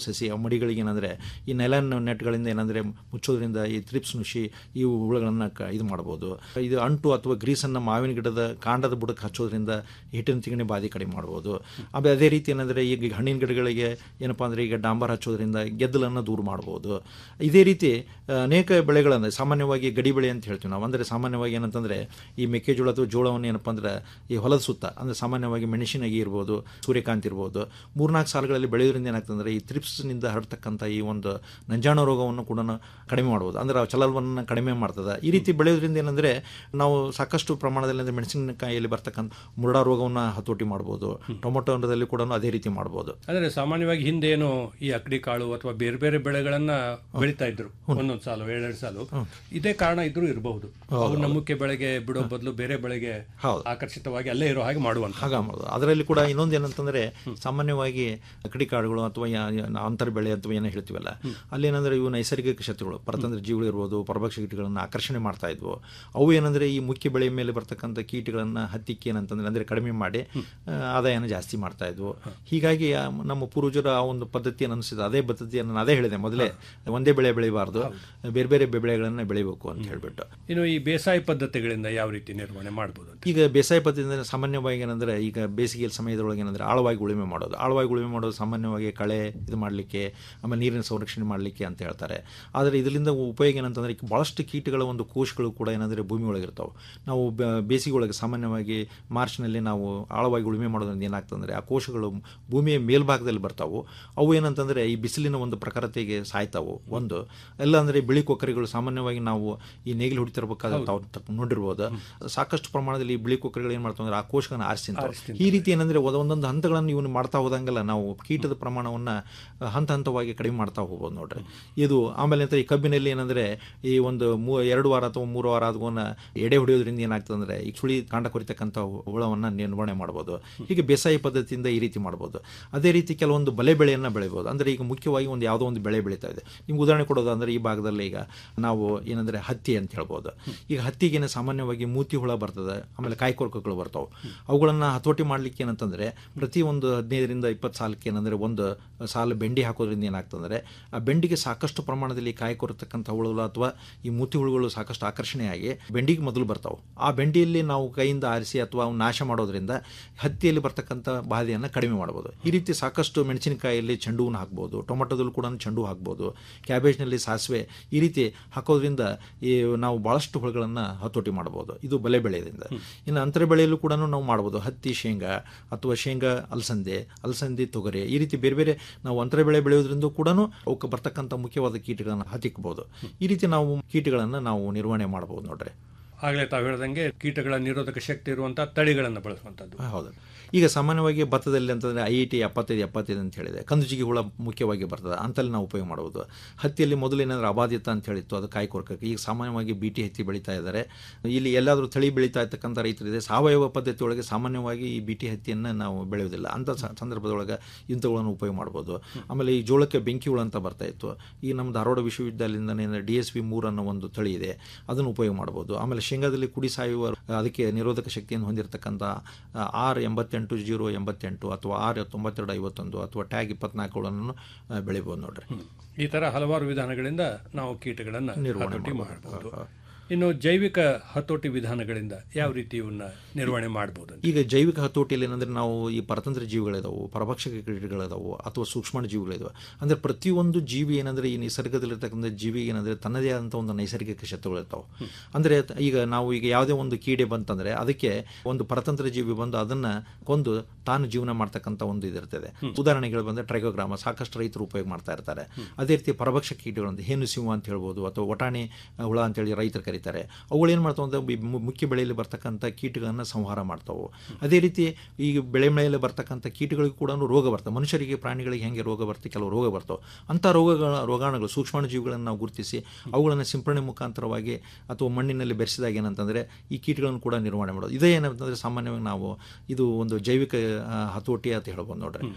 ಸಸಿ ಆ ಮಡಿಗಳಿಗೆ ಏನಂದರೆ ಈ ನೆಲನ್ ನೆಟ್ಗಳಿಂದ ಏನಂದರೆ ಮುಚ್ಚೋದ್ರಿಂದ ಈ ತ್ರಿಪ್ಸ್ ನುಷಿ ಈ ಹುಳುಗಳನ್ನು ಕ ಇದು ಮಾಡ್ಬೋದು ಇದು ಅಂಟು ಅಥವಾ ಗ್ರೀಸನ್ನು ಮಾವಿನ ಗಿಡದ ಕಾಂಡದ ಬುಡಕ್ಕೆ ಹಚ್ಚೋದ್ರಿಂದ ಹಿಟ್ಟಿನ ತಿಗಣೆ ಬಾಧೆ ಕಡಿಮೆ ಮಾಡ್ಬೋದು ಆಮೇಲೆ ಅದೇ ರೀತಿ ಏನಂದರೆ ಈಗ ಹಣ್ಣಿನ ಗಿಡಗಳಿಗೆ ಏನಪ್ಪ ಅಂದರೆ ಈಗ ಡಾಂಬರ್ ಹಚ್ಚೋದ್ರಿಂದ ಗೆದ್ದಲನ್ನು ದೂರ ಮಾಡ್ಬೋದು ಇದೇ ರೀತಿ ಆ, ಅನೇಕ ಬೆಳೆಗಳನ್ನು ಸಾಮಾನ್ಯವಾಗಿ ಗಡಿ ಬೆಳೆ ಅಂತ ಹೇಳ್ತೀವಿ ನಾವು ಅಂದರೆ ಸಾಮಾನ್ಯವಾಗಿ ಏನಂತಂದರೆ ಈ ಮೆಕ್ಕೆಜೋಳ ಅಥವಾ ಜೋಳವನ್ನು ಏನಪ್ಪ ಅಂದ್ರೆ ಈ ಹೊಲದ ಸುತ್ತ ಅಂದರೆ ಸಾಮಾನ್ಯವಾಗಿ ಮೆಣಸಿನಗಿ ಇರ್ಬೋದು ಸೂರ್ಯಕಾಂತಿ ಇರ್ಬೋದು ಮೂರ್ನಾಲ್ಕು ಸಾಲುಗಳಲ್ಲಿ ಬೆಳೆಯೋದ್ರಿಂದ ಏನಾಗ್ತಂದ್ರೆ ಈ ತ್ರಿಪ್ಸ್ನಿಂದ ಹರಡ್ತಕ್ಕಂಥ ಈ ಒಂದು ನಂಜಾಣ ರೋಗವನ್ನು ಕೂಡ ಕಡಿಮೆ ಮಾಡ್ಬೋದು ಅಂದರೆ ಆ ಚಲನವನ್ನು ಕಡಿಮೆ ಮಾಡ್ತದೆ ಈ ರೀತಿ ಬೆಳೆಯೋದ್ರಿಂದ ಏನಂದರೆ ನಾವು ಸಾಕಷ್ಟು ಪ್ರಮಾಣದಲ್ಲಿ ಅಂದರೆ ಮೆಣಸಿನಕಾಯಿಯಲ್ಲಿ ಬರ್ತಕ್ಕಂಥ ಮುರುಡಾ ರೋಗವನ್ನು ಹತೋಟಿ ಮಾಡ್ಬೋದು ಟೊಮೊಟೊದಲ್ಲಿ ಕೂಡ ಅದೇ ರೀತಿ ಮಾಡ್ಬೋದು ಅಂದ್ರೆ ಸಾಮಾನ್ಯವಾಗಿ ಹಿಂದೆ ಏನು ಈ ಅಕ್ಕಡಿ ಕಾಳು ಅಥವಾ ಬೇರೆ ಬೇರೆ ಬೆಳೆಗಳನ್ನ ಬೆಳಿತಾ ಇದ್ರು ಒಂದೊಂದು ಸಾಲು ಎರಡೆರಡು ಸಾಲು ಇದೇ ಕಾರಣ ಇದ್ರೂ ಇರಬಹುದು ಅವನ್ನ ಮುಖ್ಯ ಬೆಳೆಗೆ ಬಿಡೋ ಬದಲು ಬೇರೆ ಬೆಳೆಗೆ ಆಕರ್ಷಿತವಾಗಿ ಅಲ್ಲೇ ಇರೋ ಹಾಗೆ ಮಾಡುವಂತ ಹಾಗೆ ಮಾಡೋದು ಅದರಲ್ಲಿ ಕೂಡ ಇನ್ನೊಂದು ಏನಂತಂದರೆ ಸಾಮಾನ್ಯವಾಗಿ ಅಕಡಿ ಕಾಡುಗಳು ಅಥವಾ ಯಾ- ಯಾ- ಅಂತರ ಬೆಳೆ ಅಥವಾ ಏನೋ ಹೇಳ್ತೀವಲ್ಲ ಅಲ್ಲಿ ಏನಂದರೆ ಇವು ನೈಸರ್ಗಿಕ ಶತ್ರುಗಳು ಪರತಂತ್ರ ಜೀವಿಗಳು ಇರ್ಬೋದು ಪರಭಕ್ಷ ಕೀಟಗಳನ್ನು ಆಕರ್ಷಣೆ ಮಾಡ್ತಾ ಇದ್ವು ಅವು ಏನಂದರೆ ಈ ಮುಖ್ಯ ಬೆಳೆ ಮೇಲೆ ಬರ್ತಕ್ಕಂಥ ಕೀಟಗಳನ್ನು ಹತ್ತಿಕ್ಕೆ ಏನಂತಂದ್ರೆ ಅಂದರೆ ಕಡಿಮೆ ಮಾಡಿ ಆ, ಆದಾಯನ ಜಾಸ್ತಿ ಮಾಡ್ತಾ ಇದ್ವು ಹೀಗಾಗಿ ಆ ನಮ್ಮ ಪೂರ್ವಜರ ಆ ಒಂದು ಪದ್ಧತಿಯನ್ನು ಅನಿಸಿದ ಅದೇ ಪದ್ಧತಿಯನ್ನು ನಾನು ಅದೇ ಹೇಳಿದೆ ಮೊದಲೇ ಒಂದೇ ಬೆಳೆ ಬೆಳಿಬಾರ್ದು ಬೇರೆ ಬೇರೆ ಬೆಳೆಗಳನ್ನು ಬೆಳಿಬೇಕು ಅಂತ ಹೇಳ್ಬಿಟ್ಟು ಇನ್ನು ಈ ಬೇಸಾಯ ಪದ್ಧತಿಗಳಿಂದ ಯಾವ ರೀತಿ ನಿರ್ವಹಣೆ ಮಾಡಬಹುದು ಈಗ ಬೇಸಾಯ ಪದ್ಧತಿಯಿಂದ ಸಾಮಾನ್ಯವಾಗಿ ಏನಂದರೆ ಈಗ ಬೇಸಿಗೆ ಸಮಯದೊಳಗೆ ಏನಂದರೆ ಆಳವಾಗಿ ಉಳುಮೆ ಮಾಡೋದು ಆಳವಾಗಿ ಉಳುಮೆ ಮಾಡೋದು ಸಾಮಾನ್ಯವಾಗಿ ಕಳೆ ಇದು ಮಾಡಲಿಕ್ಕೆ ಆಮೇಲೆ ನೀರಿನ ಸಂರಕ್ಷಣೆ ಮಾಡಲಿಕ್ಕೆ ಅಂತ ಹೇಳ್ತಾರೆ ಆದರೆ ಇದರಿಂದ ಉಪಯೋಗ ಏನಂತಂದರೆ ಈಗ ಭಾಳಷ್ಟು ಕೀಟಗಳ ಒಂದು ಕೋಶಗಳು ಕೂಡ ಏನಂದರೆ ಭೂಮಿ ಒಳಗಿರ್ತಾವೆ ನಾವು ಬ- ಬೇಸಿಗೆ ಒಳಗೆ ಸಾಮಾನ್ಯವಾಗಿ ಮಾರ್ಚ್ನಲ್ಲಿ ನಾವು ಆಳವಾಗಿ ಉಳುಮೆ ಮಾಡೋದ್ರಿಂದ ಏನಾಗ್ತಂದರೆ ಆ ಕೋಶಗಳು ಭೂಮಿಯ ಮೇಲ್ಭಾಗದಲ್ಲಿ ಬರ್ತಾವು ಅವು ಏನಂತಂದರೆ ಈ ಬಿಸಿಲಿನ ಒಂದು ಪ್ರಖರತೆಗೆ ಸಾಯ್ತಾವು ಒಂದು ಎಲ್ಲ ಅಂದರೆ ಬಿಳಿ ಕೊಕ್ಕರಿಗಳು ಸಾಮಾನ್ಯವಾಗಿ ನಾವು ಈ ನೇಗಿಲು ಹೊಡಿತಿರ್ಬೇಕಾದ್ರೆ ತಾವು ತ- ನೋಡಿರ್ಬೋದು ಸಾಕಷ್ಟು ಪ್ರಮಾಣದಲ್ಲಿ ಈ ಬಿಳಿ ಕೊಕ್ಕರಿಗಳು ಏನು ಮಾಡ್ತಾವೆ ಅಂದ್ರೆ ಆ ಕೋಶಗಳನ್ನು ಆರಿಸ್ತಿಂತಾವೆ ಈ ರೀತಿ ಏನಂದರೆ ಒಂದೊಂದು ಹಂತಗಳನ್ನು ಇವನು ಮಾಡ್ತಾ ಹೋದಂಗೆಲ್ಲ ನಾವು ಕೀಟದ ಪ್ರಮಾಣವನ್ನು ಹಂತ ಹಂತವಾಗಿ ಕಡಿಮೆ ಮಾಡ್ತಾ ಹೋಗ್ಬೋದು ನೋಡ್ರಿ ಇದು ಆಮೇಲೆ ಅಂತ ಈ ಕಬ್ಬಿನಲ್ಲಿ ಏನಂದರೆ ಈ ಒಂದು ಮೂ ಎರಡು ವಾರ ಅಥವಾ ಮೂರು ವಾರ ಅದನ್ನ ಎಡೆ ಹೊಡೆಯೋದ್ರಿಂದ ಏನಾಗ್ತದೆ ಅಂದರೆ ಈ ಸುಳಿ ಕಾಂಡ ಕೊರಿತಕ್ಕಂಥ ಹುಳವನ್ನು ನಿರ್ವಹಣೆ ಮಾಡ್ಬೋದು ಹೀಗೆ ಬೇಸಾಯ ಪದ್ಧತಿಯಿಂದ ಈ ರೀತಿ ಮಾಡ್ಬೋದು ಅದೇ ರೀತಿ ಕೆಲವೊಂದು ಬಲೆ ಬೆಳೆಯನ್ನು ಬೆಳಿಬೋದು ಅಂದರೆ ಈಗ ಮುಖ್ಯವಾಗಿ ಒಂದು ಯಾವುದೋ ಒಂದು ಬೆಳೆ ಬೆಳೀತಾ ಇದೆ ನಿಮ್ಗೆ ಉದಾಹರಣೆ ಕೊಡೋದು ಅಂದರೆ ಈ ಭಾಗದಲ್ಲಿ ಈಗ ನಾವು ಏನಂದರೆ ಹತ್ತಿ ಅಂತ ಹೇಳ್ಬೋದು ಈಗ ಹತ್ತಿಗೇನೆ ಸಾಮಾನ್ಯವಾಗಿ ಮೂತಿ ಹುಳ ಬರ್ತದೆ ಆಮೇಲೆ ಕಾಯಿಕೊರಕಗಳು ಬರ್ತಾವೆ ಅವುಗಳನ್ನು ಹತೋಟಿ ಮಾಡಲಿಕ್ಕೆ ಏನಂತಂದರೆ ಪ್ರತಿ ಒಂದು ಹದಿನೈದರಿಂದ ಇಪ್ಪತ್ತು ಸಾಲಕ್ಕೆ ಏನಂದರೆ ಒಂದು ಸಾಲು ಬೆಂಡಿ ಹಾಕೋದ್ರಿಂದ ಏನಾಗ್ತಂದರೆ ಆ ಬೆಂಡಿಗೆ ಸಾಕಷ್ಟು ಪ್ರಮಾಣದಲ್ಲಿ ಕಾಯಿ ಕೊರತಕ್ಕಂಥ ಹುಳುಗಳು ಅಥವಾ ಈ ಮೂತಿ ಹುಳುಗಳು ಸಾಕಷ್ಟು ಆಕರ್ಷಣೆಯಾಗಿ ಬೆಂಡಿಗೆ ಮೊದಲು ಬರ್ತಾವೆ ಆ ಬೆಂಡಿಯಲ್ಲಿ ನಾವು ಕೈಯಿಂದ ಆರಿಸಿ ಅಥವಾ ಅವ್ನ ನಾಶ ಮಾಡೋದ್ರಿಂದ ಹತ್ತಿಯಲ್ಲಿ ಬರ್ತಕ್ಕಂಥ ಬಾಧೆಯನ್ನು ಕಡಿಮೆ ಮಾಡ್ಬೋದು ಈ ರೀತಿ ಸಾಕಷ್ಟು ಮೆಣಸಿನಕಾಯಿಯಲ್ಲಿ ಚೆಂಡು ಹೂವನ್ನು ಹಾಕ್ಬೋದು ಟೊಮೆಟೊದಲ್ಲಿ ಕೂಡ ಚೆಂಡು ಹೂ ಹಾಕ್ಬೋದು ಕ್ಯಾಬೇಜ್ನಲ್ಲಿ ಸಾಸಿವೆ ಈ ರೀತಿ ಹಾಕೋದ್ರಿಂದ ಈ ನಾವು ಭಾಳಷ್ಟು ಹುಳುಗಳನ್ನು ಹತೋಟಿ ಮಾಡ್ಬೋದು ಇದು ಬಲೆ ಬೆಳೆಯಿಂದ ಇನ್ನು ಅಂತರ ಬೆಳೆಯಲ್ಲೂ ಕೂಡ ನಾವು ಮಾಡ್ಬೋದು ಹತ್ತಿ ಶೇಂಗಾ ಅಥವಾ ಶೇಂಗಾ ಅಲಸಂದೆ ಅಲಸಂದೆ ತೊಗರಿ ಈ ರೀತಿ ಬೇರೆ ಬೇರೆ ನಾವು ಅಂತರ ಬೆಳೆ ಬೆಳೆಯೋದ್ರಿಂದ ಕೂಡ ಅವಕ್ಕೆ ಬರ್ತಕ್ಕಂಥ ಮುಖ್ಯವಾದ ಕೀಟಗಳನ್ನು ಹತ್ತಿಕ್ಬೋದು ಈ ರೀತಿ ನಾವು ಕೀಟಗಳನ್ನು ನಾವು ನಿರ್ವಹಣೆ ಮಾಡ್ಬೋದು ನೋಡ್ರಿ ಆಗಲೇ ತಾವು ಹೇಳ್ದಂಗೆ ಕೀಟಗಳ ನಿರೋಧಕ ಶಕ್ತಿ ಇರುವಂತಹ ತಳಿಗಳನ್ನು ಬಳಸುವಂಥದ್ದು ಹೌದು ಈಗ ಸಾಮಾನ್ಯವಾಗಿ ಭತ್ತದಲ್ಲಿ ಅಂತಂದರೆ ಐ ಟಿ ಎಪ್ಪತ್ತೈದು ಎಪ್ಪತ್ತೈದು ಅಂತ ಹೇಳಿದೆ ಕಂದುಜಿಗಿ ಹುಳ ಮುಖ್ಯವಾಗಿ ಬರ್ತದೆ ಅಂತಲ್ಲಿ ನಾವು ಉಪಯೋಗ ಮಾಡ್ಬೋದು ಹತ್ತಿಯಲ್ಲಿ ಮೊದಲು ಏನಾದರೂ ಅಬಾಧಿತ ಅಂತ ಹೇಳಿತ್ತು ಅದು ಕಾಯಿ ಕೊರಕಕ್ಕೆ ಈಗ ಸಾಮಾನ್ಯವಾಗಿ ಬಿ ಟಿ ಹತ್ತಿ ಬೆಳೀತಾ ಇದ್ದಾರೆ ಇಲ್ಲಿ ಎಲ್ಲಾದರೂ ತಳಿ ಬೆಳೀತಾ ಇರ್ತಕ್ಕಂಥ ರೈತರಿದೆ ಸಾವಯವ ಪದ್ಧತಿ ಒಳಗೆ ಸಾಮಾನ್ಯವಾಗಿ ಈ ಬಿ ಟಿ ಹತ್ತಿಯನ್ನು ನಾವು ಬೆಳೆಯೋದಿಲ್ಲ ಅಂಥ ಸ- ಸಂದರ್ಭದೊಳಗೆ ಇಂಥವುಗಳನ್ನು ಉಪಯೋಗ ಮಾಡ್ಬೋದು ಆಮೇಲೆ ಈ ಜೋಳಕ್ಕೆ ಬೆಂಕಿ ಹುಳ ಅಂತ ಬರ್ತಾ ಇತ್ತು ಈ ನಮ್ಮ ಧಾರವಾಡ ವಿಶ್ವವಿದ್ಯಾಲಯದಿಂದ ಡಿ ಎಸ್ ಪಿ ಮೂರು ಅನ್ನೋ ಒಂದು ತಳಿ ಇದೆ ಅದನ್ನು ಉಪಯೋಗ ಮಾಡ್ಬೋದು ಆಮೇಲೆ ಶೇಂಗಾದಲ್ಲಿ ಕುಡಿ ಸಾಯುವ ಅದಕ್ಕೆ ನಿರೋಧಕ ಶಕ್ತಿಯನ್ನು ಹೊಂದಿರತಕ್ಕಂಥ ಆರ್ ಎಂಬತ್ತೆಂಟು ಜೀರೋ ಎಂಬತ್ತೆಂಟು ಅಥವಾ ಆರ್ ತೊಂಬತ್ತೆರಡು ಐವತ್ತೊಂದು ಅಥವಾ ಟ್ಯಾಗ್ ಇಪ್ಪತ್ನಾಲ್ಕುಗಳನ್ನು ಬೆಳಿಬೋದು ನೋಡ್ರಿ ಈ ತರ ಹಲವಾರು ವಿಧಾನಗಳಿಂದ ನಾವು ಕೀಟಗಳನ್ನು ನಿರ್ವಹಣೆ ಹತೋಟಿ ಮಾಡ್ಬೋದು. ಮಾಡಬಹುದು ಇನ್ನು ಜೈವಿಕ ಹತೋಟಿ ವಿಧಾನಗಳಿಂದ ಯಾವ ರೀತಿ ಇವನ್ನ ನಿರ್ವಹಣೆ ಮಾಡಬಹುದು ಈಗ ಜೈವಿಕ ಹತೋಟಿಯಲ್ಲಿ ಏನಂದ್ರೆ ನಾವು ಈ ಪರತಂತ್ರ ಜೀವಿಗಳಿದಾವು ಪರಭಕ್ಷಕ ಕೀಟಗಳಿದಾವು ಅಥವಾ ಸೂಕ್ಷ್ಮಾಣು ಜೀವಿಗಳಿದಾವೆ ಅಂದರೆ ಪ್ರತಿಯೊಂದು ಜೀವಿ ಏನಂದ್ರೆ ಈ ನಿಸರ್ಗದಲ್ಲಿರ್ತಕ್ಕಂಥ ಜೀವಿ ಏನಂದ್ರೆ ತನ್ನದೇ ಆದಂಥ ಒಂದು ನೈಸರ್ಗಿಕ ಶತ್ರುಗಳಿರ್ತಾವೆ ಅಂದರೆ ಈಗ ನಾವು ಈಗ ಯಾವುದೇ ಒಂದು ಕೀಡೆ ಬಂತಂದ್ರೆ ಅದಕ್ಕೆ ಒಂದು ಪರತಂತ್ರ ಜೀವಿ ಬಂದು ಅದನ್ನ ಕೊಂದು ತಾನು ಜೀವನ ಮಾಡ್ತಕ್ಕಂಥ ಒಂದು ಇದಿರ್ತದೆ ಉದಾಹರಣೆಗಳು ಬಂದರೆ ಟ್ರೈಗೋಗ್ರಾಮ ಸಾಕಷ್ಟು ರೈತರು ಉಪಯೋಗ ಮಾಡ್ತಾ ಇರ್ತಾರೆ ಅದೇ ರೀತಿ ಪರಭಕ್ಷಕ ಕೀಟಗಳು ಅಂತ ಹೇನು ಸಿಂಹ ಅಂತ ಹೇಳ್ಬೋದು ಅಥವಾ ಒಟಾಣಿ ಹುಳ ಅಂತೇಳಿ ರೈತರು ಕರೀತಾರೆ ಅವುಗಳು ಏನು ಮಾಡ್ತಾವೆ ಅಂದರೆ ಬಿ- ಮು- ಮುಖ್ಯ ಬೆಳೆಯಲ್ಲಿ ಬರ್ತಕ್ಕಂಥ ಕೀಟಗಳನ್ನು ಸಂಹಾರ ಮಾಡ್ತಾವೆ ಅದೇ ರೀತಿ ಈಗ ಬೆಳೆ ಮೇಲೆ ಬರ್ತಕ್ಕಂಥ ಕೀಟಗಳಿಗೂ ಕೂಡ ರೋಗ ಬರ್ತವೆ ಮನುಷ್ಯರಿಗೆ ಪ್ರಾಣಿಗಳಿಗೆ ಹೆಂಗೆ ರೋಗ ಬರ್ತವೆ ಕೆಲವು ರೋಗ ಬರ್ತವೆ ಅಂಥ ರೋಗಗಳ ರೋಗಾಣುಗಳು ಸೂಕ್ಷ್ಮಾಣು ಜೀವಿಗಳನ್ನು ನಾವು ಗುರುತಿಸಿ ಅವುಗಳನ್ನು ಸಿಂಪರಣೆ ಮುಖಾಂತರವಾಗಿ ಅಥವಾ ಮಣ್ಣಿನಲ್ಲಿ ಬೆರೆಸಿದಾಗ ಏನಂತಂದರೆ ಈ ಕೀಟಗಳನ್ನು ಕೂಡ ನಿರ್ವಹಣೆ ಮಾಡೋದು ಇದೇ ಏನಂತಂದರೆ ಸಾಮಾನ್ಯವಾಗಿ ನಾವು ಇದು ಒಂದು ಜೈವಿಕ ಆ, ಹತೋಟಿ ಅಂತ ಹೇಳ್ಬೋದು ನೋಡ್ರಿ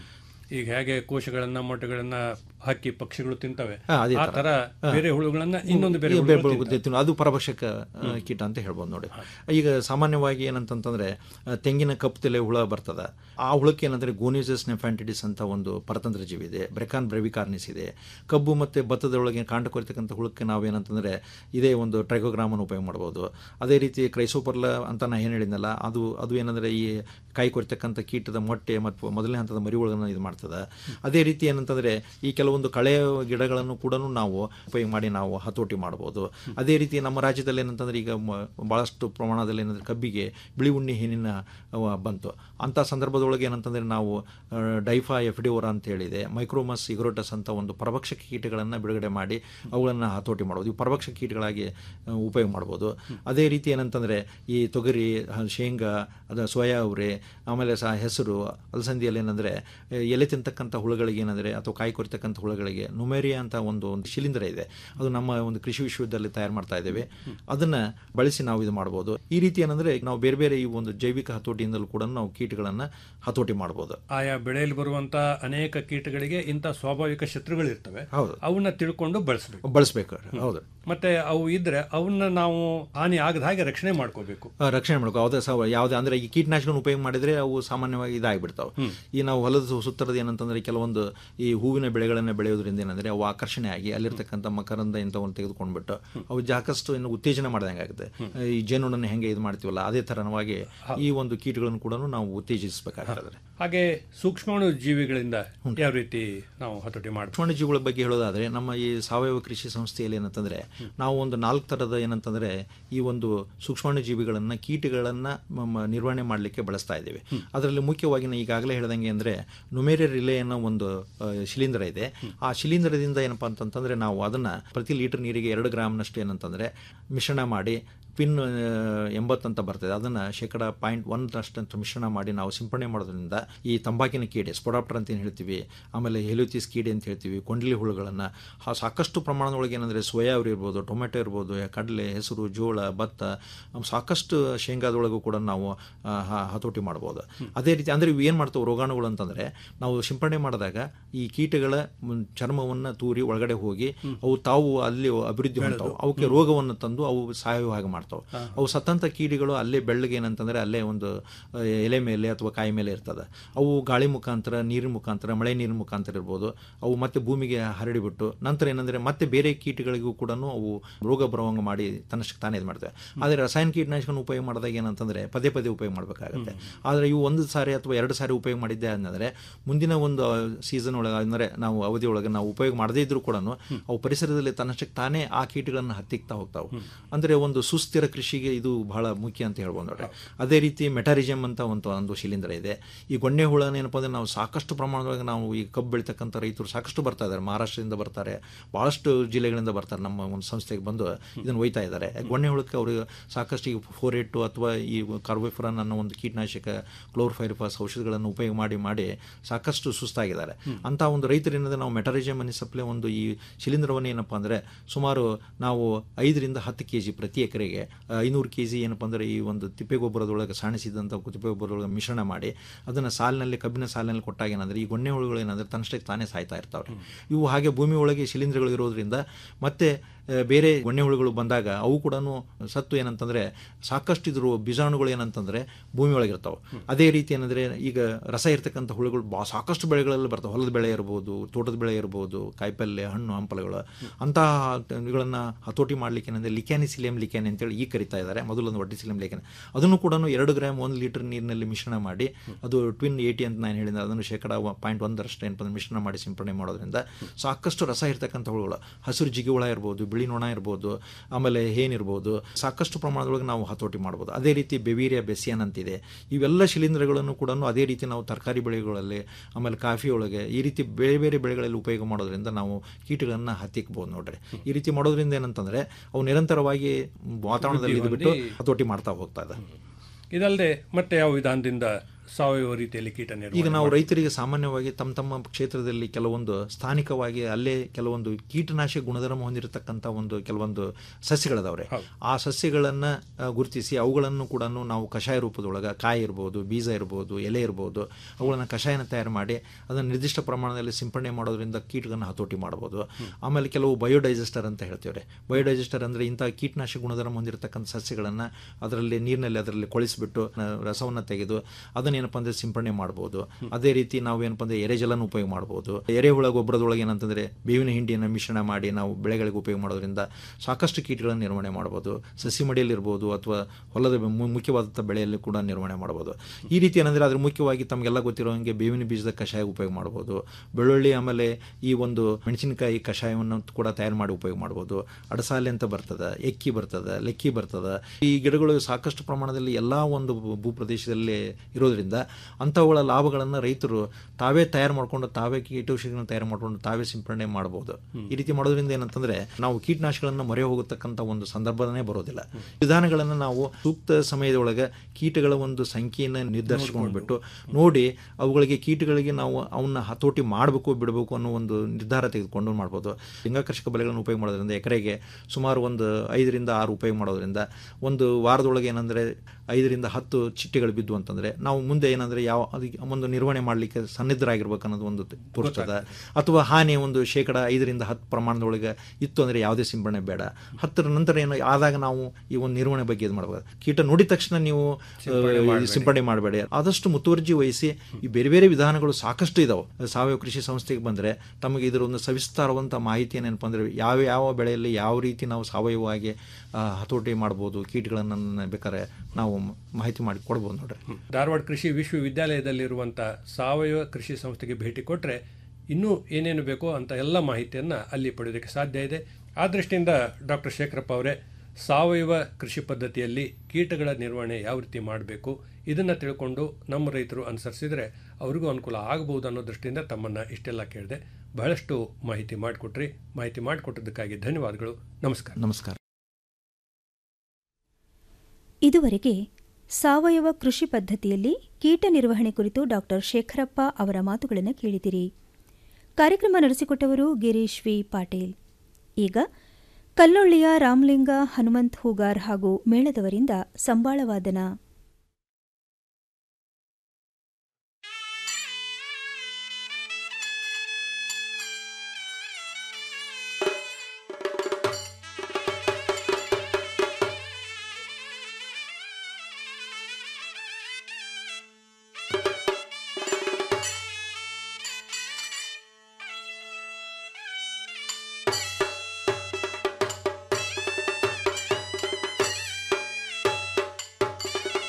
ಈಗ ಹೇಗೆ ಕೋಶಗಳನ್ನ ಮೊಟ್ಟೆಗಳನ್ನ ಹಕ್ಕಿ ಪಕ್ಷಿಗಳು ತಿಂತವೆ ಹಾ, ಅದೇ ಆ ತರ. ತರ ಹಾ. ಬೇರೆ ಹುಳುಗಳನ್ನ ಇನ್ನೊಂದು ಬೇರೆ ಈ ಹುಳುಗಳು ಹುಳುಗಳು ತಿಂತವೆ. ತಿಂತವೆ. ಅದು ಪರಭಕ್ಷಕ ಆ, ಕೀಟ ಅಂತ ಹೇಳ್ಬೋದು ನೋಡಿ ಈಗ ಸಾಮಾನ್ಯವಾಗಿ ಏನಂತಂತಂದ್ರೆ ಆ, ತೆಂಗಿನ ಕಪ್ಪುತಲೆ ಹುಳ ಬರ್ತದ ಆ ಹುಳಕ್ಕೆ ಏನಂದ್ರೆ ಗೋನಿಸಸ್ ನೆಫ್ಯಾಂಟಿಡಿಸ್ ಅಂತ ಒಂದು ಪರತಂತ್ರ ಜೀವಿ ಇದೆ ಬ್ರೆಕಾನ್ ಬ್ರೆವಿಕಾರ್ನಿಸ್ ಇದೆ ಕಬ್ಬು ಮತ್ತೆ ಭತ್ತದ ಒಳಗೆ ಕಾಂಡ ಕೊರಿತಕ್ಕಂಥ ಹುಳಕ್ಕೆ ನಾವೇನಂತಂದ್ರೆ ಇದೇ ಒಂದು ಟ್ರೈಕೋಗ್ರಾಮ್ ಅನ್ನು ಉಪಯೋಗ ಮಾಡ್ಬೋದು ಅದೇ ರೀತಿ ಕ್ರೈಸೋಪರ್ಲ ಅಂತ ನಾ ಏನು ಹೇಳಿದ್ನಲ್ಲ ಅದು ಅದು ಏನಂದ್ರೆ ಈ ಕಾಯಿ ಕೊರಿತಕ್ಕಂಥ ಕೀಟದ ಮೊಟ್ಟೆ ಮತ್ತು ಮೊದಲನೇ ಹಂತದ ಮರಿಗಳನ್ನು ಇದು ಮಾಡ್ತದೆ ಅದೇ ರೀತಿ ಏನಂತಂದ್ರೆ ಈ ಕೆಲವೊಂದು ಕಳೆ ಗಿಡಗಳನ್ನು ಕೂಡ ನಾವು ಉಪಯೋಗ ಮಾಡಿ ನಾವು ಹತೋಟಿ ಮಾಡ್ಬೋದು ಅದೇ ರೀತಿ ನಮ್ಮ ರಾಜ್ಯದಲ್ಲಿ ಏನಂತಂದ್ರೆ ಈಗ ಮ- ಬಹಳಷ್ಟು ಪ್ರಮಾಣದಲ್ಲಿ ಏನಂದ್ರೆ ಕಬ್ಬಿಗೆ ಬಿಳಿ ಉಣ್ಣಿ ಹೇನಿನ ಅವ ಬಂತು ಅಂಥ ಸಂದರ್ಭದೊಳಗೆ ಏನಂತಂದ್ರೆ ನಾವು ಆ, ಡೈಫಾ ಎಫಿಡಿವರ ಅಂತ ಹೇಳಿದೆ ಮೈಕ್ರೋಮಸ್ ಇಗ್ರೋಟಸ್ ಅಂತ ಒಂದು ಪರಭಕ್ಷಕ ಕೀಟಗಳನ್ನು ಬಿಡುಗಡೆ ಮಾಡಿ ಅವುಗಳನ್ನು ಹತೋಟಿ ಮಾಡೋದು ಇವು ಪರಭಕ್ಷಕ ಕೀಟಗಳಾಗಿ ಆ, ಉಪಯೋಗ ಮಾಡ್ಬೋದು ಅದೇ ರೀತಿ ಏನಂತಂದ್ರೆ ಈ ತೊಗರಿ ಹ, ಶೇಂಗಾ ಅದು ಸೋಯಾ ಅವರೆ ಆಮೇಲೆ ಸಹ ಹೆಸರು ಅಲಸಂದಿಯಲ್ಲಿ ಏನಂದ್ರೆ ಆ, ಎಲೆ ತಿಂತಕ್ಕಂಥ ಹುಳುಗಳಿಗೆ ಏನಂದ್ರೆ ಅಥವಾ ಕಾಯಿ ಕೊರಿತಕ್ಕಂಥ ಹುಳುಗಳಿಗೆ ನುಮೇರಿಯಾ ಅಂತ ಒಂದು ಒಂದು ಶಿಲೀಂಧ್ರ ಇದೆ ಅದು ನಮ್ಮ ಒಂದು ಕೃಷಿ ವಿಶ್ವವಿದ್ಯಾಲಯ ತಯಾರು ಮಾಡ್ತಾ ಇದ್ದೇವೆ ಅದನ್ನ ಬಳಸಿ ನಾವು ಇದು ಮಾಡ್ಬೋದು ಈ ರೀತಿ ಏನಂದ್ರೆ ನಾವು ಬೇರೆ ಬೇರೆ ಈ ಒಂದು ಜೈವಿಕ ಹತೋಟಿಯಿಂದಲೂ ಕೂಡ ನಾವು ಕೀಟಗಳನ್ನ ಹತೋಟಿ ಮಾಡ್ಬೋದು ಆಯಾ ಬೆಳೆಯಲ್ಲಿ ಬರುವಂತ ಅನೇಕ ಕೀಟಗಳಿಗೆ ಇಂಥ ಸ್ವಾಭಾವಿಕ ಶತ್ರುಗಳಿರ್ತವೆ ಹೌದು. ಅವನ್ನ ತಿಳ್ಕೊಂಡು ಬಳಸಬೇಕು ಬಳಸಬೇಕು ಹೌದು ಮತ್ತೆ ಅವು ಇದ್ರೆ ಅವನ್ನ ನಾವು ಹಾನಿ ಆಗದ ಹಾಗೆ ರಕ್ಷಣೆ ಮಾಡ್ಕೋಬೇಕು ಆ, ರಕ್ಷಣೆ ಮಾಡ್ಕೋ ಯಾವುದೇ ಸಹ ಯಾವುದೇ ಅಂದ್ರೆ ಈ ಕೀಟನಾಶಕ ಉಪಯೋಗ ಮಾಡಿದ್ರೆ ಅವು ಸಾಮಾನ್ಯವಾಗಿ ಇದಾಗಿಬಿಡ್ತಾವೆ ಈ ನಾವು ಹೊಲದ ಸು- ಸುತ್ತರದ ಏನಂತಂದ್ರೆ ಕೆಲವೊಂದು ಈ ಹೂವಿನ ಬೆಳೆಗಳನ್ನ ಬೆಳೆಯೋದ್ರಿಂದ ಏನಂದ್ರೆ ಅವು ಆಕರ್ಷಣೆ ಆಗಿ ಅಲ್ಲಿರ್ತಕ್ಕಂಥ ಮಕರಂದ ಇಂಥವನ್ನು ತೆಗೆದುಕೊಂಡ್ಬಿಟ್ಟು ಅವು ಜಾಕಷ್ಟು ಇನ್ನು ಉತ್ತೇಜನ ಮಾಡ್ದಂಗೆ ಆಗುತ್ತೆ ಈ ಜೇನುಣ್ಣನ್ನು ಹೆಂಗೆ ಇದು ಮಾಡ್ತೀವಲ್ಲ ಅದೇ ತರನವಾಗಿ ಈ ಒಂದು ಕೀಟಗಳನ್ನು ಕೂಡ ನಾವು ಉತ್ತೇಜಿಸಬೇಕಾಗ್ತದೆ ಹಾಗೆ ಸೂಕ್ಷ್ಮಾಣು ಜೀವಿಗಳಿಂದ ಯಾವ ರೀತಿ ನಾವು ಹತೋಟಿ ಮಾಡ್ಬೇಕು ಸೂಕ್ಷ್ಮಾಣು ಜೀವಿಗಳ ಬಗ್ಗೆ ಹೇಳೋದಾದ್ರೆ ನಮ್ಮ ಈ ಸಾವಯವ ಕೃಷಿ ಸಂಸ್ಥೆಯಲ್ಲಿ ಏನಂತಂದ್ರೆ ನಾವು ಒಂದು ನಾಲ್ಕು ಥರದ ಏನಂತಂದ್ರೆ ಈ ಒಂದು ಸೂಕ್ಷ್ಮಾಣು ಜೀವಿಗಳನ್ನ ಕೀಟಗಳನ್ನ ಮ- ಮ- ನಿರ್ವಹಣೆ ಮಾಡಲಿಕ್ಕೆ ಬಳಸ್ತಾ ಇದ್ದೇವೆ ಅದರಲ್ಲಿ ಮುಖ್ಯವಾಗಿ ನಾನು ಈಗಾಗಲೇ ಹೇಳ್ದಂಗೆ ಅಂದ್ರೆ ನುಮೇರೆ ರಿಲೆ ಅನ್ನೋ ಒಂದು ಆ, ಶಿಲೀಂಧ್ರ ಇದೆ ಆ ಶಿಲೀಂಧ್ರದಿಂದ ಏನಪ್ಪಾ ಅಂತಂತಂದ್ರೆ ನಾವು ಅದನ್ನ ಪ್ರತಿ ಲೀಟರ್ ನೀರಿಗೆ ಎರಡು ಗ್ರಾಮ್ನಷ್ಟು ಏನಂತಂದ್ರೆ ಮಿಶ್ರಣ ಮಾಡಿ ಪಿನ್ ಎಂಬತ್ತು ಅಂತ ಬರ್ತದೆ ಅದನ್ನು ಶೇಕಡ ಪಾಯಿಂಟ್ ಒಂದರಷ್ಟಂತ ಮಿಶ್ರಣ ಮಾಡಿ ನಾವು ಸಿಂಪಡಣೆ ಮಾಡೋದ್ರಿಂದ ಈ ತಂಬಾಕಿನ ಕೀಡೆ ಸ್ಪೊಡಾಪ್ಟರ್ ಅಂತ ಏನು ಹೇಳ್ತೀವಿ ಆಮೇಲೆ ಹೆಲುತಿಸ್ ಕೀಡೆ ಅಂತ ಹೇಳ್ತೀವಿ ಕೊಂಡ್ಲಿ ಹುಳುಗಳನ್ನು ಸಾಕಷ್ಟು ಪ್ರಮಾಣದೊಳಗೆ ಏನಂದರೆ ಸೋಯಾ ಅವ್ರು ಇರ್ಬೋದು ಟೊಮೆಟೊ ಇರ್ಬೋದು ಕಡಲೆ ಹೆಸರು ಜೋಳ ಭತ್ತ ಆಮ್, ಸಾಕಷ್ಟು ಶೇಂಗಾದೊಳಗೂ ಕೂಡ ನಾವು ಆ, ಹ- ಹತೋಟಿ ಮಾಡ್ಬೋದು ಅದೇ ರೀತಿ ಅಂದರೆ ಇವು ಏನು ಮಾಡ್ತಾವೆ ರೋಗಾಣುಗಳು ಅಂತಂದರೆ ನಾವು ಸಿಂಪಡಣೆ ಮಾಡಿದಾಗ ಈ ಕೀಟಗಳ ಮ್, ಚರ್ಮವನ್ನು ತೂರಿ ಒಳಗಡೆ ಹೋಗಿ ಅವು ತಾವು ಅಲ್ಲಿ ಅಭಿವೃದ್ಧಿ ಹೊಂದ್ತಾವೆ ಅವಕ್ಕೆ ರೋಗವನ್ನು ತಂದು ಅವು ಸಾಯುವ ಹಾಗೆ ಮಾಡ್ತಾವೆ ಅವು ಸತ್ತಂತ ಕೀಡಿಗಳು ಅಲ್ಲೇ ಬೆಳ್ಳಗೆ ಏನಂತಂದ್ರೆ ಅಲ್ಲೇ ಒಂದು ಆ, ಎಲೆ ಮೇಲೆ ಅಥವಾ ಕಾಯಿ ಮೇಲೆ ಇರ್ತದೆ ಅವು ಗಾಳಿ ಮುಖಾಂತರ ನೀರಿನ ಮುಖಾಂತರ ಮಳೆ ನೀರಿನ ಮುಖಾಂತರ ಇರ್ಬೋದು ಅವು ಮತ್ತೆ ಭೂಮಿಗೆ ಹರಡಿಬಿಟ್ಟು ನಂತರ ಏನಂದ್ರೆ ಮತ್ತೆ ಬೇರೆ ಕೀಟಗಳಿಗೂ ಕೂಡ ಅವು ರೋಗ ಬರುವಂಗೆ ಮಾಡಿ ತನ್ನಷ್ಟಕ್ಕೆ ತಾನೇ ಇದು ಮಾಡ್ತವೆ ಆದರೆ ರಾಸಾಯನಿಕ ಕೀಟನಾಶಕನ ಉಪಯೋಗ ಮಾಡಿದಾಗ ಏನಂತಂದ್ರೆ ಪದೇ ಪದೇ ಉಪಯೋಗ ಮಾಡಬೇಕಾಗುತ್ತೆ ಆದರೆ ಇವು ಒಂದು ಸಾರಿ ಅಥವಾ ಎರಡು ಸಾರಿ ಉಪಯೋಗ ಮಾಡಿದ್ದೆ ಅಂದರೆ ಮುಂದಿನ ಒಂದು ಸೀಸನ್ ಒಳಗೆ ಅಂದರೆ ನಾವು ಅವಧಿ ಒಳಗೆ ನಾವು ಉಪಯೋಗ ಮಾಡದೇ ಇದ್ರೂ ಕೂಡ ಅವು ಪರಿಸರದಲ್ಲಿ ತನ್ನಷ್ಟಕ್ಕೆ ತಾನೇ ಆ ಕೀಟಗಳನ್ನು ಹತ್ತಿಕ್ತಾ ಹೋಗ್ತಾವೆ ಅಂದರೆ ಒಂದು ಸುಸ್ಥಿರ ಕೃಷಿಗೆ ಇದು ಬಹಳ ಮುಖ್ಯ ಅಂತ ಹೇಳ್ಬೋದು ನೋಡ್ರಿ ಅದೇ ರೀತಿ ಮೆಟಾರಿಜಮ್ ಅಂತ ಒಂದು ಒಂದು ಶಿಲೀಂಧ್ರ ಇದೆ ಈ ಗೊಣ್ಣೆ ಹುಳನ ಏನಪ್ಪ ಅಂದ್ರೆ ನಾವು ಸಾಕಷ್ಟು ಪ್ರಮಾಣದೊಳಗೆ ನಾವು ಈ ಕಬ್ಬು ಬೆಳೀತಕ್ಕಂಥ ರೈತರು ಸಾಕಷ್ಟು ಬರ್ತಾ ಇದ್ದಾರೆ ಮಹಾರಾಷ್ಟ್ರದಿಂದ ಬರ್ತಾರೆ ಭಾಳಷ್ಟು ಜಿಲ್ಲೆಗಳಿಂದ ಬರ್ತಾರೆ ನಮ್ಮ ಒಂದು ಸಂಸ್ಥೆಗೆ ಬಂದು ಇದನ್ನು ಒಯ್ತಾ ಇದ್ದಾರೆ ಗೊಣ್ಣೆ ಹುಳಕ್ಕೆ ಅವ್ರಿಗೆ ಸಾಕಷ್ಟು ಈ ಫೋರೇಟು ಅಥವಾ ಈ ಕಾರ್ಬೋಫ್ರಾನ್ ಅನ್ನೋ ಒಂದು ಕೀಟನಾಶಕ ಕ್ಲೋರ್ಫೈರಿಫಾಸ್ ಔಷಧಿಗಳನ್ನು ಉಪಯೋಗ ಮಾಡಿ ಮಾಡಿ ಸಾಕಷ್ಟು ಸುಸ್ತಾಗಿದ್ದಾರೆ ಅಂತ ಒಂದು ರೈತರು ಏನಂದ್ರೆ ನಾವು ಮೆಟರಿಜಮ್ ಅನಿಸಪ್ಲೆ ಒಂದು ಈ ಶಿಲೀಂಧ್ರವನ್ನು ಏನಪ್ಪ ಅಂದರೆ ಸುಮಾರು ನಾವು ಐದರಿಂದ ಹತ್ತು ಕೆ ಜಿ ಪ್ರತಿ ಎಕರೆಗೆ ಐನೂರು ಕೆ ಜಿ ಏನಪ್ಪ ಅಂದರೆ ಈ ಒಂದು ತಿಪ್ಪೆ ಗೊಬ್ಬರದೊಳಗೆ ಸಾಣಿಸಿದಂಥ ತಿಪ್ಪೆ ಗೊಬ್ಬರದೊಳಗೆ ಮಿಶ್ರಣ ಮಾಡಿ ಅದನ್ನು ಸಾಲಿನಲ್ಲಿ ಕಬ್ಬಿನ ಸಾಲಿನಲ್ಲಿ ಕೊಟ್ಟಾಗ ಏನಂದ್ರೆ ಈ ಗೊಣ್ಣೆ ಹುಳುಗಳು ಏನಂದ್ರೆ ತನ್ನಷ್ಟಕ್ಕೆ ತಾನೇ ಸಾಯ್ತಾ ಇರ್ತಾವೆ ಇವು ಹಾಗೆ ಭೂಮಿ ಒಳಗೆ ಶಿಲೀಂಧ್ರಗಳು ಇರೋದ್ರಿಂದ ಮತ್ತೆ ಆ, ಬೇರೆ ಗೊಣ್ಣೆ ಹುಳುಗಳು ಬಂದಾಗ ಅವು ಕೂಡ ಸತ್ತು ಏನಂತಂದ್ರೆ ಸಾಕಷ್ಟು ಇದ್ರ ಬೀಜಾಣುಗಳು ಏನಂತಂದ್ರೆ ಭೂಮಿ ಒಳಗೆ ಇರ್ತಾವೆ ಅದೇ ರೀತಿ ಏನಂದ್ರೆ ಈಗ ರಸ ಇರ್ತಕ್ಕಂಥ ಹುಳುಗಳು ಬಾ ಸಾಕಷ್ಟು ಬೆಳೆಗಳಲ್ಲಿ ಬರ್ತಾವೆ ಹೊಲದ ಬೆಳೆ ಇರ್ಬೋದು ತೋಟದ ಬೆಳೆ ಇರ್ಬೋದು ಕಾಯಿಪಲ್ಯ ಹಣ್ಣು ಹಂಪಲುಗಳು ಅಂತಹ ಇವುಗಳನ್ನ ಹತೋಟಿ ಮಾಡ್ಲಿಕ್ಕೆ ಏನಂದ್ರೆ ಲಿಕ್ಯಾನಿಸಿಲಿಯಂ ಲಿಕ್ಯಾನಿ ಅಂತೇಳಿ ಈಗ ಕರಿತಾ ಇದ್ದಾರೆ ಮೊದಲೊಂದು ವಡ್ಡಿಸಿಲಿಯಂ ಲಿಕ್ಯಾನಿ ಅದನ್ನು ಕೂಡ ಎರಡು ಗ್ರಾಮ್ ಒಂದು ಲೀಟರ್ ನೀರಿನಲ್ಲಿ ಮಿಶ್ರಣ ಮಾಡಿ ಅದು ಟ್ವಿನ್ ಏಟಿ ಅಂತ ನಾನು ಹೇಳಿದ ಅದನ್ನು ಶೇಕಡ ಪಾಯಿಂಟ್ ಒಂದರಷ್ಟು ಏನಪ್ಪ ಅಂದ್ರೆ ಮಿಶ್ರಣ ಮಾಡಿ ಸಿಂಪಡಣೆ ಮಾಡೋದ್ರಿಂದ ಸಾಕಷ್ಟು ರಸ ಇರ್ತಕ್ಕಂಥ ಹುಳುಗಳು ಹಸಿರು ಜಿಗಿ ಹುಳ ಇರ್ಬೋದು ಬಿಳಿ ನೊಣ ಇರ್ಬೋದು ಆಮೇಲೆ ಏನಿರ್ಬೋದು ಸಾಕಷ್ಟು ಪ್ರಮಾಣದೊಳಗೆ ನಾವು ಹತೋಟಿ ಮಾಡ್ಬೋದು ಅದೇ ರೀತಿ ಬೆವೀರಿಯಾ ಬೆಸಿಯನ್ ಅಂತಿದೆ ಇವೆಲ್ಲ ಶಿಲೀಂಧ್ರಗಳನ್ನು ಕೂಡ ಅದೇ ರೀತಿ ನಾವು ತರಕಾರಿ ಬೆಳೆಗಳಲ್ಲಿ ಆಮೇಲೆ ಕಾಫಿ ಒಳಗೆ ಈ ರೀತಿ ಬೇರೆ ಬೇರೆ ಬೆಳೆಗಳಲ್ಲಿ ಉಪಯೋಗ ಮಾಡೋದ್ರಿಂದ ನಾವು ಕೀಟಗಳನ್ನು ಹತ್ತಿಕ್ಬೋದು ನೋಡ್ರಿ ಈ ರೀತಿ ಮಾಡೋದ್ರಿಂದ ಏನಂತಂದ್ರೆ ಅವು ನಿರಂತರವಾಗಿ ವಾತಾವರಣದಲ್ಲಿ ಇದ್ಬಿಟ್ಟು ಹತೋಟಿ ಮಾಡ್ತಾ ಹೋಗ್ತಾ ಇದೆ ಇದಲ್ಲದೆ ಮತ್ತೆ ಯಾವ ವಿಧಾನದಿಂದ ಸಾವಯವ ರೀತಿಯಲ್ಲಿ ಕೀಟ ನಿರ್ವಹಣೆ ಈಗ ನಾವು ಮಾಡ್ಬೋದು? ರೈತರಿಗೆ ಸಾಮಾನ್ಯವಾಗಿ ತಮ್ಮ ತಮ್ಮ ಕ್ಷೇತ್ರದಲ್ಲಿ ಕೆಲವೊಂದು ಸ್ಥಾನಿಕವಾಗಿ ಅಲ್ಲೇ ಕೆಲವೊಂದು ಕೀಟನಾಶಕ ಗುಣಧರ್ಮ ಹೊಂದಿರತಕ್ಕಂಥ ಒಂದು ಕೆಲವೊಂದು ಸಸ್ಯಗಳದಾವ್ರೆ ಆ ಸಸ್ಯಗಳನ್ನ ಆ, ಗುರುತಿಸಿ ಅವುಗಳನ್ನು ಕೂಡ ನಾವು ಕಷಾಯ ರೂಪದೊಳಗೆ ಕಾಯಿ ಇರ್ಬೋದು ಬೀಜ ಇರ್ಬೋದು ಎಲೆ ಇರ್ಬೋದು ಅವುಗಳನ್ನ ಕಷಾಯನ ತಯಾರು ಮಾಡಿ ಅದನ್ನು ನಿರ್ದಿಷ್ಟ ಪ್ರಮಾಣದಲ್ಲಿ ಸಿಂಪಡಣೆ ಮಾಡೋದ್ರಿಂದ ಕೀಟಗಳನ್ನ ಹತೋಟಿ ಮಾಡ್ಬೋದು ಆಮೇಲೆ ಕೆಲವು ಬಯೋಡೈಜೆಸ್ಟರ್ ಅಂತ ಹೇಳ್ತೀವ್ರೆ ಬಯೋಡೈಜೆಸ್ಟರ್ ಅಂದರೆ ಇಂಥ ಕೀಟನಾಶಕ ಗುಣಧರ್ಮ ಹೊಂದಿರತಕ್ಕಂಥ ಸಸ್ಯಗಳನ್ನು ಅದರಲ್ಲಿ ನೀರಿನಲ್ಲಿ ಅದರಲ್ಲಿ ಕೊಳಿಸ್ಬಿಟ್ಟು ಆ, ರಸವನ್ನು ತೆಗೆದು ಅದನ್ನೇನಪ್ಪ ಅಂದರೆ ಸಿಂಪಡಣೆ ಮಾಡ್ಬೋದು ಅದೇ ರೀತಿ ನಾವು ಏನಪ್ಪ ಅಂದರೆ ಎರೆಜಲನ ಉಪಯೋಗ ಮಾಡ್ಬೋದು ಎರೆಹುಳ ಗೊಬ್ಬರದೊಳಗೆ ಏನಂತಂದರೆ ಬೇವಿನ ಹಿಂಡಿಯನ್ನು ಮಿಶ್ರಣ ಮಾಡಿ ನಾವು ಬೆಳೆಗಳಿಗೆ ಉಪಯೋಗ ಮಾಡೋದ್ರಿಂದ ಸಾಕಷ್ಟು ಕೀಟಗಳನ್ನು ನಿರ್ವಹಣೆ ಮಾಡ್ಬೋದು ಸಸಿ ಮಡಿಯಲ್ಲಿರ್ಬೋದು ಅಥವಾ ಹೊಲದ ಮು- ಮುಖ್ಯವಾದಂಥ ಬೆಳೆಯಲ್ಲಿ ಕೂಡ ನಿರ್ವಹಣೆ ಮಾಡ್ಬೋದು ಈ ರೀತಿ ಏನಂದರೆ ಅದ್ರ ಮುಖ್ಯವಾಗಿ ತಮಗೆಲ್ಲ ಗೊತ್ತಿರೋ ಹಾಗೆ ಬೇವಿನ ಬೀಜದ ಕಷಾಯ ಉಪಯೋಗ ಮಾಡ್ಬೋದು ಬೆಳ್ಳುಳ್ಳಿ ಆಮೇಲೆ ಈ ಒಂದು ಮೆಣಸಿನಕಾಯಿ ಕಷಾಯವನ್ನು ಕೂಡ ತಯಾರು ಮಾಡಿ ಉಪಯೋಗ ಮಾಡ್ಬೋದು ಅಡಸಾಲೆ ಅಂತ ಬರ್ತದೆ ಎಕ್ಕಿ ಬರ್ತದೆ ಲೆಕ್ಕಿ ಬರ್ತದೆ ಈ ಗಿಡಗಳು ಸಾಕಷ್ಟು ಪ್ರಮಾಣದಲ್ಲಿ ಎಲ್ಲ ಒಂದು ಭೂ- ಭೂಪ್ರದೇಶದಲ್ಲಿ ಇರೋದ್ರಿಂದ ಅಂಥವುಗಳ ಲಾಭಗಳನ್ನು ರೈತರು ತಾವೇ ತಯಾರು ಮಾಡಿಕೊಂಡು ತಾವೇ ಕೀಟೌಷಧಿಗಳನ್ನು ತಯಾರು ಮಾಡಿಕೊಂಡು ತಾವೇ ಸಿಂಪಡಣೆ ಮಾಡ್ಬೋದು ಈ ರೀತಿ ಮಾಡೋದ್ರಿಂದ ಏನಂತಂದ್ರೆ ನಾವು ಕೀಟನಾಶಕಗಳನ್ನು ಮೊರೆ ಹೋಗತಕ್ಕಂಥ ಒಂದು ಸಂದರ್ಭನೇ ಬರೋದಿಲ್ಲ ವಿಧಾನಗಳನ್ನು ನಾವು ಸೂಕ್ತ ಸಮಯದೊಳಗೆ ಕೀಟಗಳ ಒಂದು ಸಂಖ್ಯೆಯನ್ನು ನಿರ್ಧರಿಸ್ಕೊಂಡ್ಬಿಟ್ಟು ನೋಡಿ ಅವುಗಳಿಗೆ ಕೀಟಗಳಿಗೆ ನಾವು ಅವನ್ನ ಹತೋಟಿ ಮಾಡಬೇಕು ಬಿಡಬೇಕು ಅನ್ನೋ ಒಂದು ನಿರ್ಧಾರ ತೆಗೆದುಕೊಂಡು ಮಾಡ್ಬೋದು ಲಿಂಗಾಕರ್ಷಕ ಬಲೆಗಳನ್ನು ಉಪಯೋಗ ಮಾಡೋದ್ರಿಂದ ಎಕರೆಗೆ ಸುಮಾರು ಒಂದು ಐದರಿಂದ ಆರು ಉಪಯೋಗ ಮಾಡೋದ್ರಿಂದ ಒಂದು ವಾರದೊಳಗೆ ಏನಂದರೆ ಐದರಿಂದ ಹತ್ತು ಚಿಟ್ಟೆಗಳು ಬಿದ್ದು ಅಂತಂದರೆ ನಾವು ಮುಂದೆ ಏನಂದರೆ ಯಾವ ಅದಕ್ಕೆ ಒಂದು ನಿರ್ವಹಣೆ ಮಾಡಲಿಕ್ಕೆ ಸನ್ನಿಧರಾಗಿರ್ಬೇಕು ಅನ್ನೋದು ಒಂದು ತೋರಿಸ್ತದೆ ಅಥವಾ ಹಾನಿ ಒಂದು ಶೇಕಡ ಐದರಿಂದ ಹತ್ತು ಪ್ರಮಾಣದೊಳಗೆ ಇತ್ತು ಅಂದರೆ ಯಾವುದೇ ಸಿಂಪಡಣೆ ಬೇಡ ಹತ್ತರ ನಂತರ ಏನು ಆದಾಗ ನಾವು ಈ ಒಂದು ನಿರ್ವಹಣೆ ಬಗ್ಗೆ ಇದು ಮಾಡಬೇಕು ಕೀಟ ನೋಡಿದ ತಕ್ಷಣ ನೀವು ಸಿಂಪಡಣೆ ಆ, ಮಾಡ್ಬೇಡಿ. ಸಿಂಪಡಣೆ ಮಾಡಬೇಡಿ ಆದಷ್ಟು ಮುತುವರ್ಜಿ ವಹಿಸಿ ಈ ಬೇರೆ ಬೇರೆ ವಿಧಾನಗಳು ಸಾಕಷ್ಟು ಇದಾವೆ ಸಾವಯವ ಕೃಷಿ ಸಂಸ್ಥೆಗೆ ಬಂದರೆ ತಮಗೆ ಇದರ ಒಂದು ಸವಿಸ್ತಾರವಂತ ಮಾಹಿತಿ ಏನಪ್ಪ ಅಂದರೆ ಯಾವ ಯಾವ ಬೆಳೆಯಲ್ಲಿ ಯಾವ ರೀತಿ ನಾವು ಸಾವಯವವಾಗಿ ಆ, ಹತೋಟಿ ಮಾಡ್ಬೋದು ಕೀಟಗಳನ್ನು ಬೇಕಾದ್ರೆ ನಾವು ಮಾಹಿತಿ ಮಾಡಿ ಕೊಡ್ಬೋದು ನೋಡ್ರಿ ಧಾರವಾಡ ಕೃಷಿ ವಿಶ್ವವಿದ್ಯಾಲಯದಲ್ಲಿರುವಂಥ ಸಾವಯವ ಕೃಷಿ ಸಂಸ್ಥೆಗೆ ಭೇಟಿ ಕೊಟ್ಟರೆ ಇನ್ನೂ ಏನೇನು ಬೇಕೋ ಅಂತ ಎಲ್ಲ ಮಾಹಿತಿಯನ್ನು ಅಲ್ಲಿ ಪಡೆಯೋದಕ್ಕೆ ಸಾಧ್ಯ ಇದೆ ಆ ದೃಷ್ಟಿಯಿಂದ ಡಾಕ್ಟರ್ ಶೇಖರಪ್ಪ ಅವರೇ ಸಾವಯವ ಕೃಷಿ ಪದ್ಧತಿಯಲ್ಲಿ ಕೀಟಗಳ ನಿರ್ವಹಣೆ ಯಾವ ರೀತಿ ಮಾಡಬೇಕು ಇದನ್ನು ತಿಳ್ಕೊಂಡು ನಮ್ಮ ರೈತರು ಅನುಸರಿಸಿದರೆ ಅವ್ರಿಗೂ ಅನುಕೂಲ ಆಗಬಹುದು ಅನ್ನೋ ದೃಷ್ಟಿಯಿಂದ ತಮ್ಮನ್ನು ಇಷ್ಟೆಲ್ಲ ಕೇಳಿದೆ ಬಹಳಷ್ಟು ಮಾಹಿತಿ ಮಾಡಿಕೊಟ್ರಿ ಮಾಹಿತಿ ಮಾಡಿಕೊಟ್ಟಿದ್ದಕ್ಕಾಗಿ ಧನ್ಯವಾದಗಳು ನಮಸ್ಕಾರ ನಮಸ್ಕಾರ ಇದುವರೆಗೆ ಸಾವಯವ ಕೃಷಿ ಪದ್ಧತಿಯಲ್ಲಿ ಕೀಟ ನಿರ್ವಹಣೆ ಕುರಿತು ಡಾಕ್ಟರ್ ಶೇಖರಪ್ಪ ಅವರ ಮಾತುಗಳನ್ನು ಕೇಳಿದಿರಿ ಕಾರ್ಯಕ್ರಮ ನಡೆಸಿಕೊಟ್ಟವರು ಗಿರೀಶ್ ವಿ ಪಾಟೀಲ್ ಈಗ ಕಲ್ಲೊಳ್ಳಿಯ ರಾಮಲಿಂಗ ಹನುಮಂತ್ ಹೂಗಾರ್ ಹಾಗೂ ಮೇಳದವರಿಂದ ಸಂಬಾಳವಾದನ Thank you.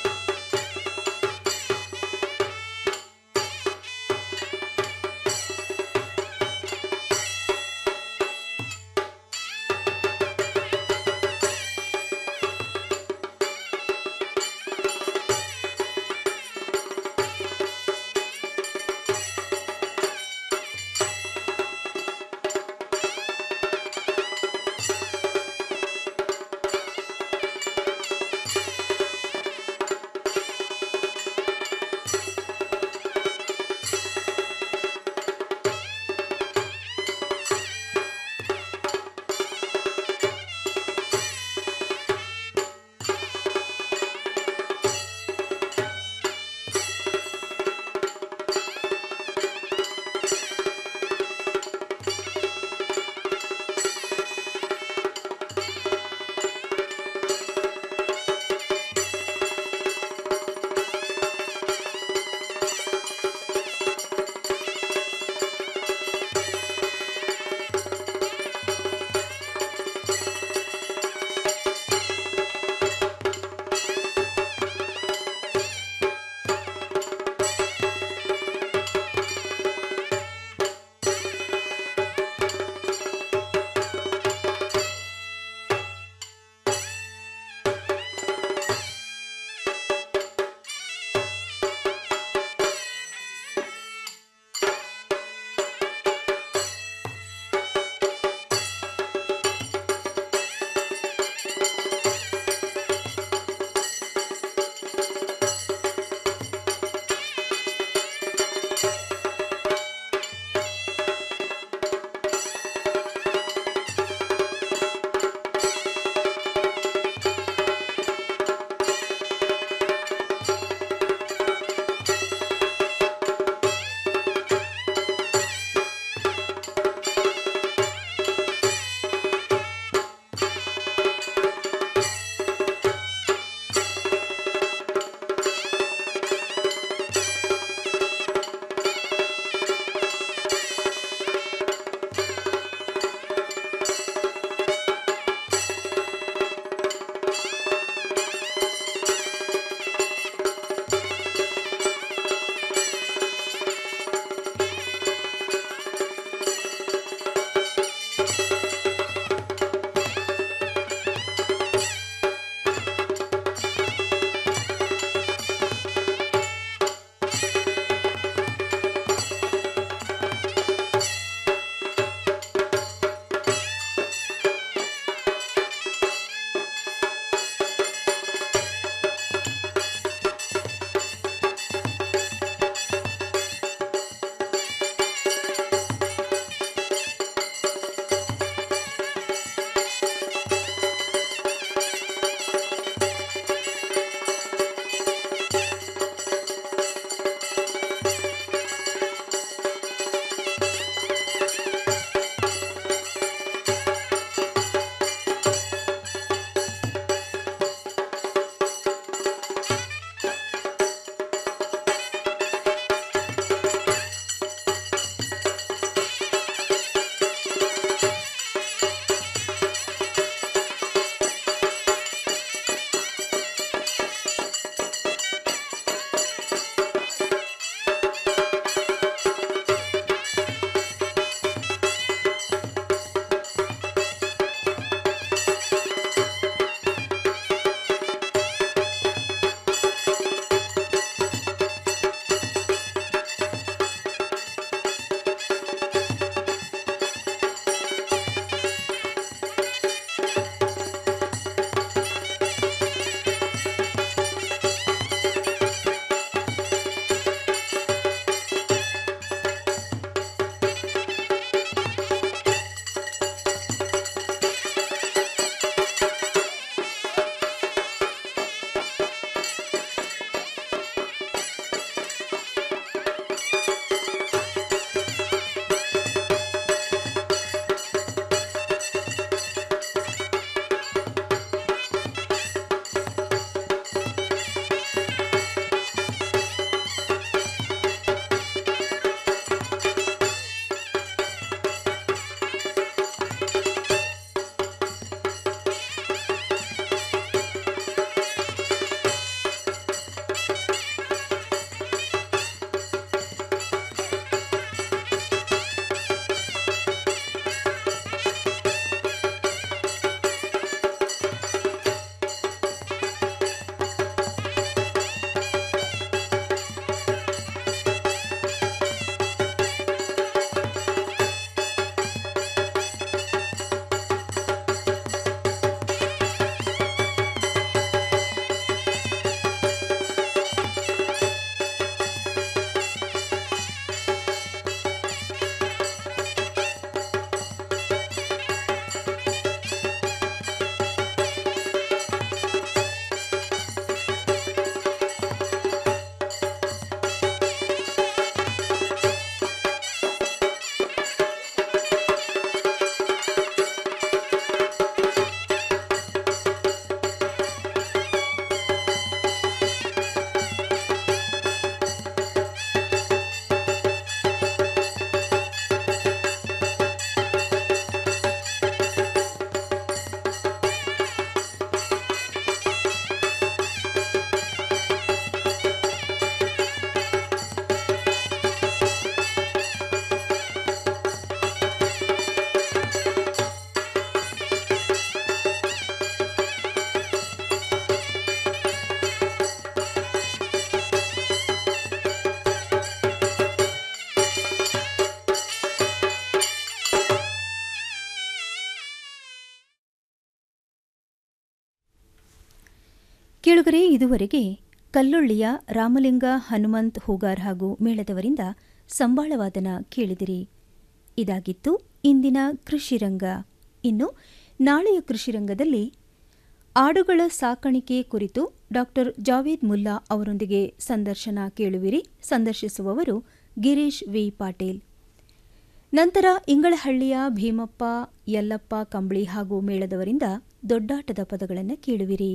ಕೇಳುಗರೆ ಇದುವರೆಗೆ ಕಲ್ಲೊಳ್ಳಿಯ ರಾಮಲಿಂಗ ಹನುಮಂತ್ ಹೂಗಾರ್ ಹಾಗೂ ಮೇಳದವರಿಂದ ಸಂಬಾಳವಾದನ ಕೇಳಿದಿರಿ ಇದಾಗಿತ್ತು ಇಂದಿನ ಕೃಷಿರಂಗ ಇನ್ನು ನಾಳೆಯ ಕೃಷಿರಂಗದಲ್ಲಿ ಆಡುಗಳ ಸಾಕಾಣಿಕೆ ಕುರಿತು ಡಾಕ್ಟರ್ ಜಾವೇದ್ ಮುಲ್ಲಾ ಅವರೊಂದಿಗೆ ಸಂದರ್ಶನ ಕೇಳುವಿರಿ ಸಂದರ್ಶಿಸುವವರು ಗಿರೀಶ್ ವಿ ಪಾಟೀಲ್ ನಂತರ ಇಂಗಳಹಳ್ಳಿಯ ಭೀಮಪ್ಪ ಯಲ್ಲಪ್ಪ ಕಂಬಳಿ ಹಾಗೂ ಮೇಳದವರಿಂದ ದೊಡ್ಡಾಟದ ಪದಗಳನ್ನು ಕೇಳುವಿರಿ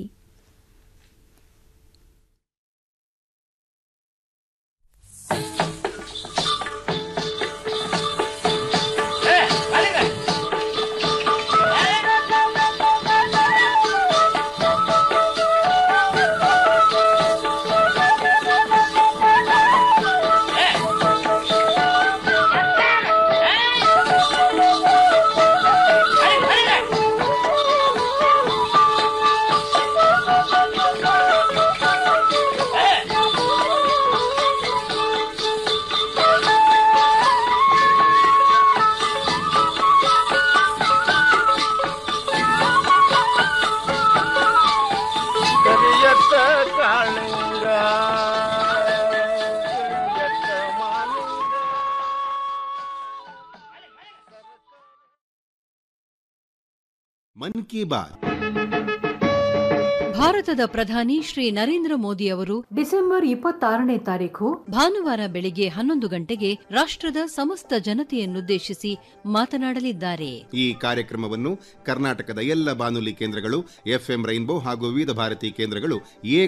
ಕರಿಯತ್ತ ಕಾಳಿಂಗ ಕರಿಯತ್ತ ಮಾಲಿಂಗ ಮನ್ ಕಿ ಬಾತ್ ಭಾರತದ ಪ್ರಧಾನಿ ಶ್ರೀ ನರೇಂದ್ರ ಮೋದಿ ಅವರು ಡಿಸೆಂಬರ್ ಇಪ್ಪತ್ತಾರನೇ ತಾರೀಖು ಭಾನುವಾರ ಬೆಳಿಗ್ಗೆ ಹನ್ನೊಂದು ಗಂಟೆಗೆ ರಾಷ್ಟ್ರದ ಸಮಸ್ತ ಜನತೆಯನ್ನುದ್ದೇಶಿಸಿ ಮಾತನಾಡಲಿದ್ದಾರೆ ಈ ಕಾರ್ಯಕ್ರಮವನ್ನು ಕರ್ನಾಟಕದ ಎಲ್ಲ ಬಾನುಲಿ ಕೇಂದ್ರಗಳು ಎಫ್ಎಂ ರೈನ್ಬೋ ಹಾಗೂ ವಿವಿಧ ಭಾರತಿ ಕೇಂದ್ರಗಳು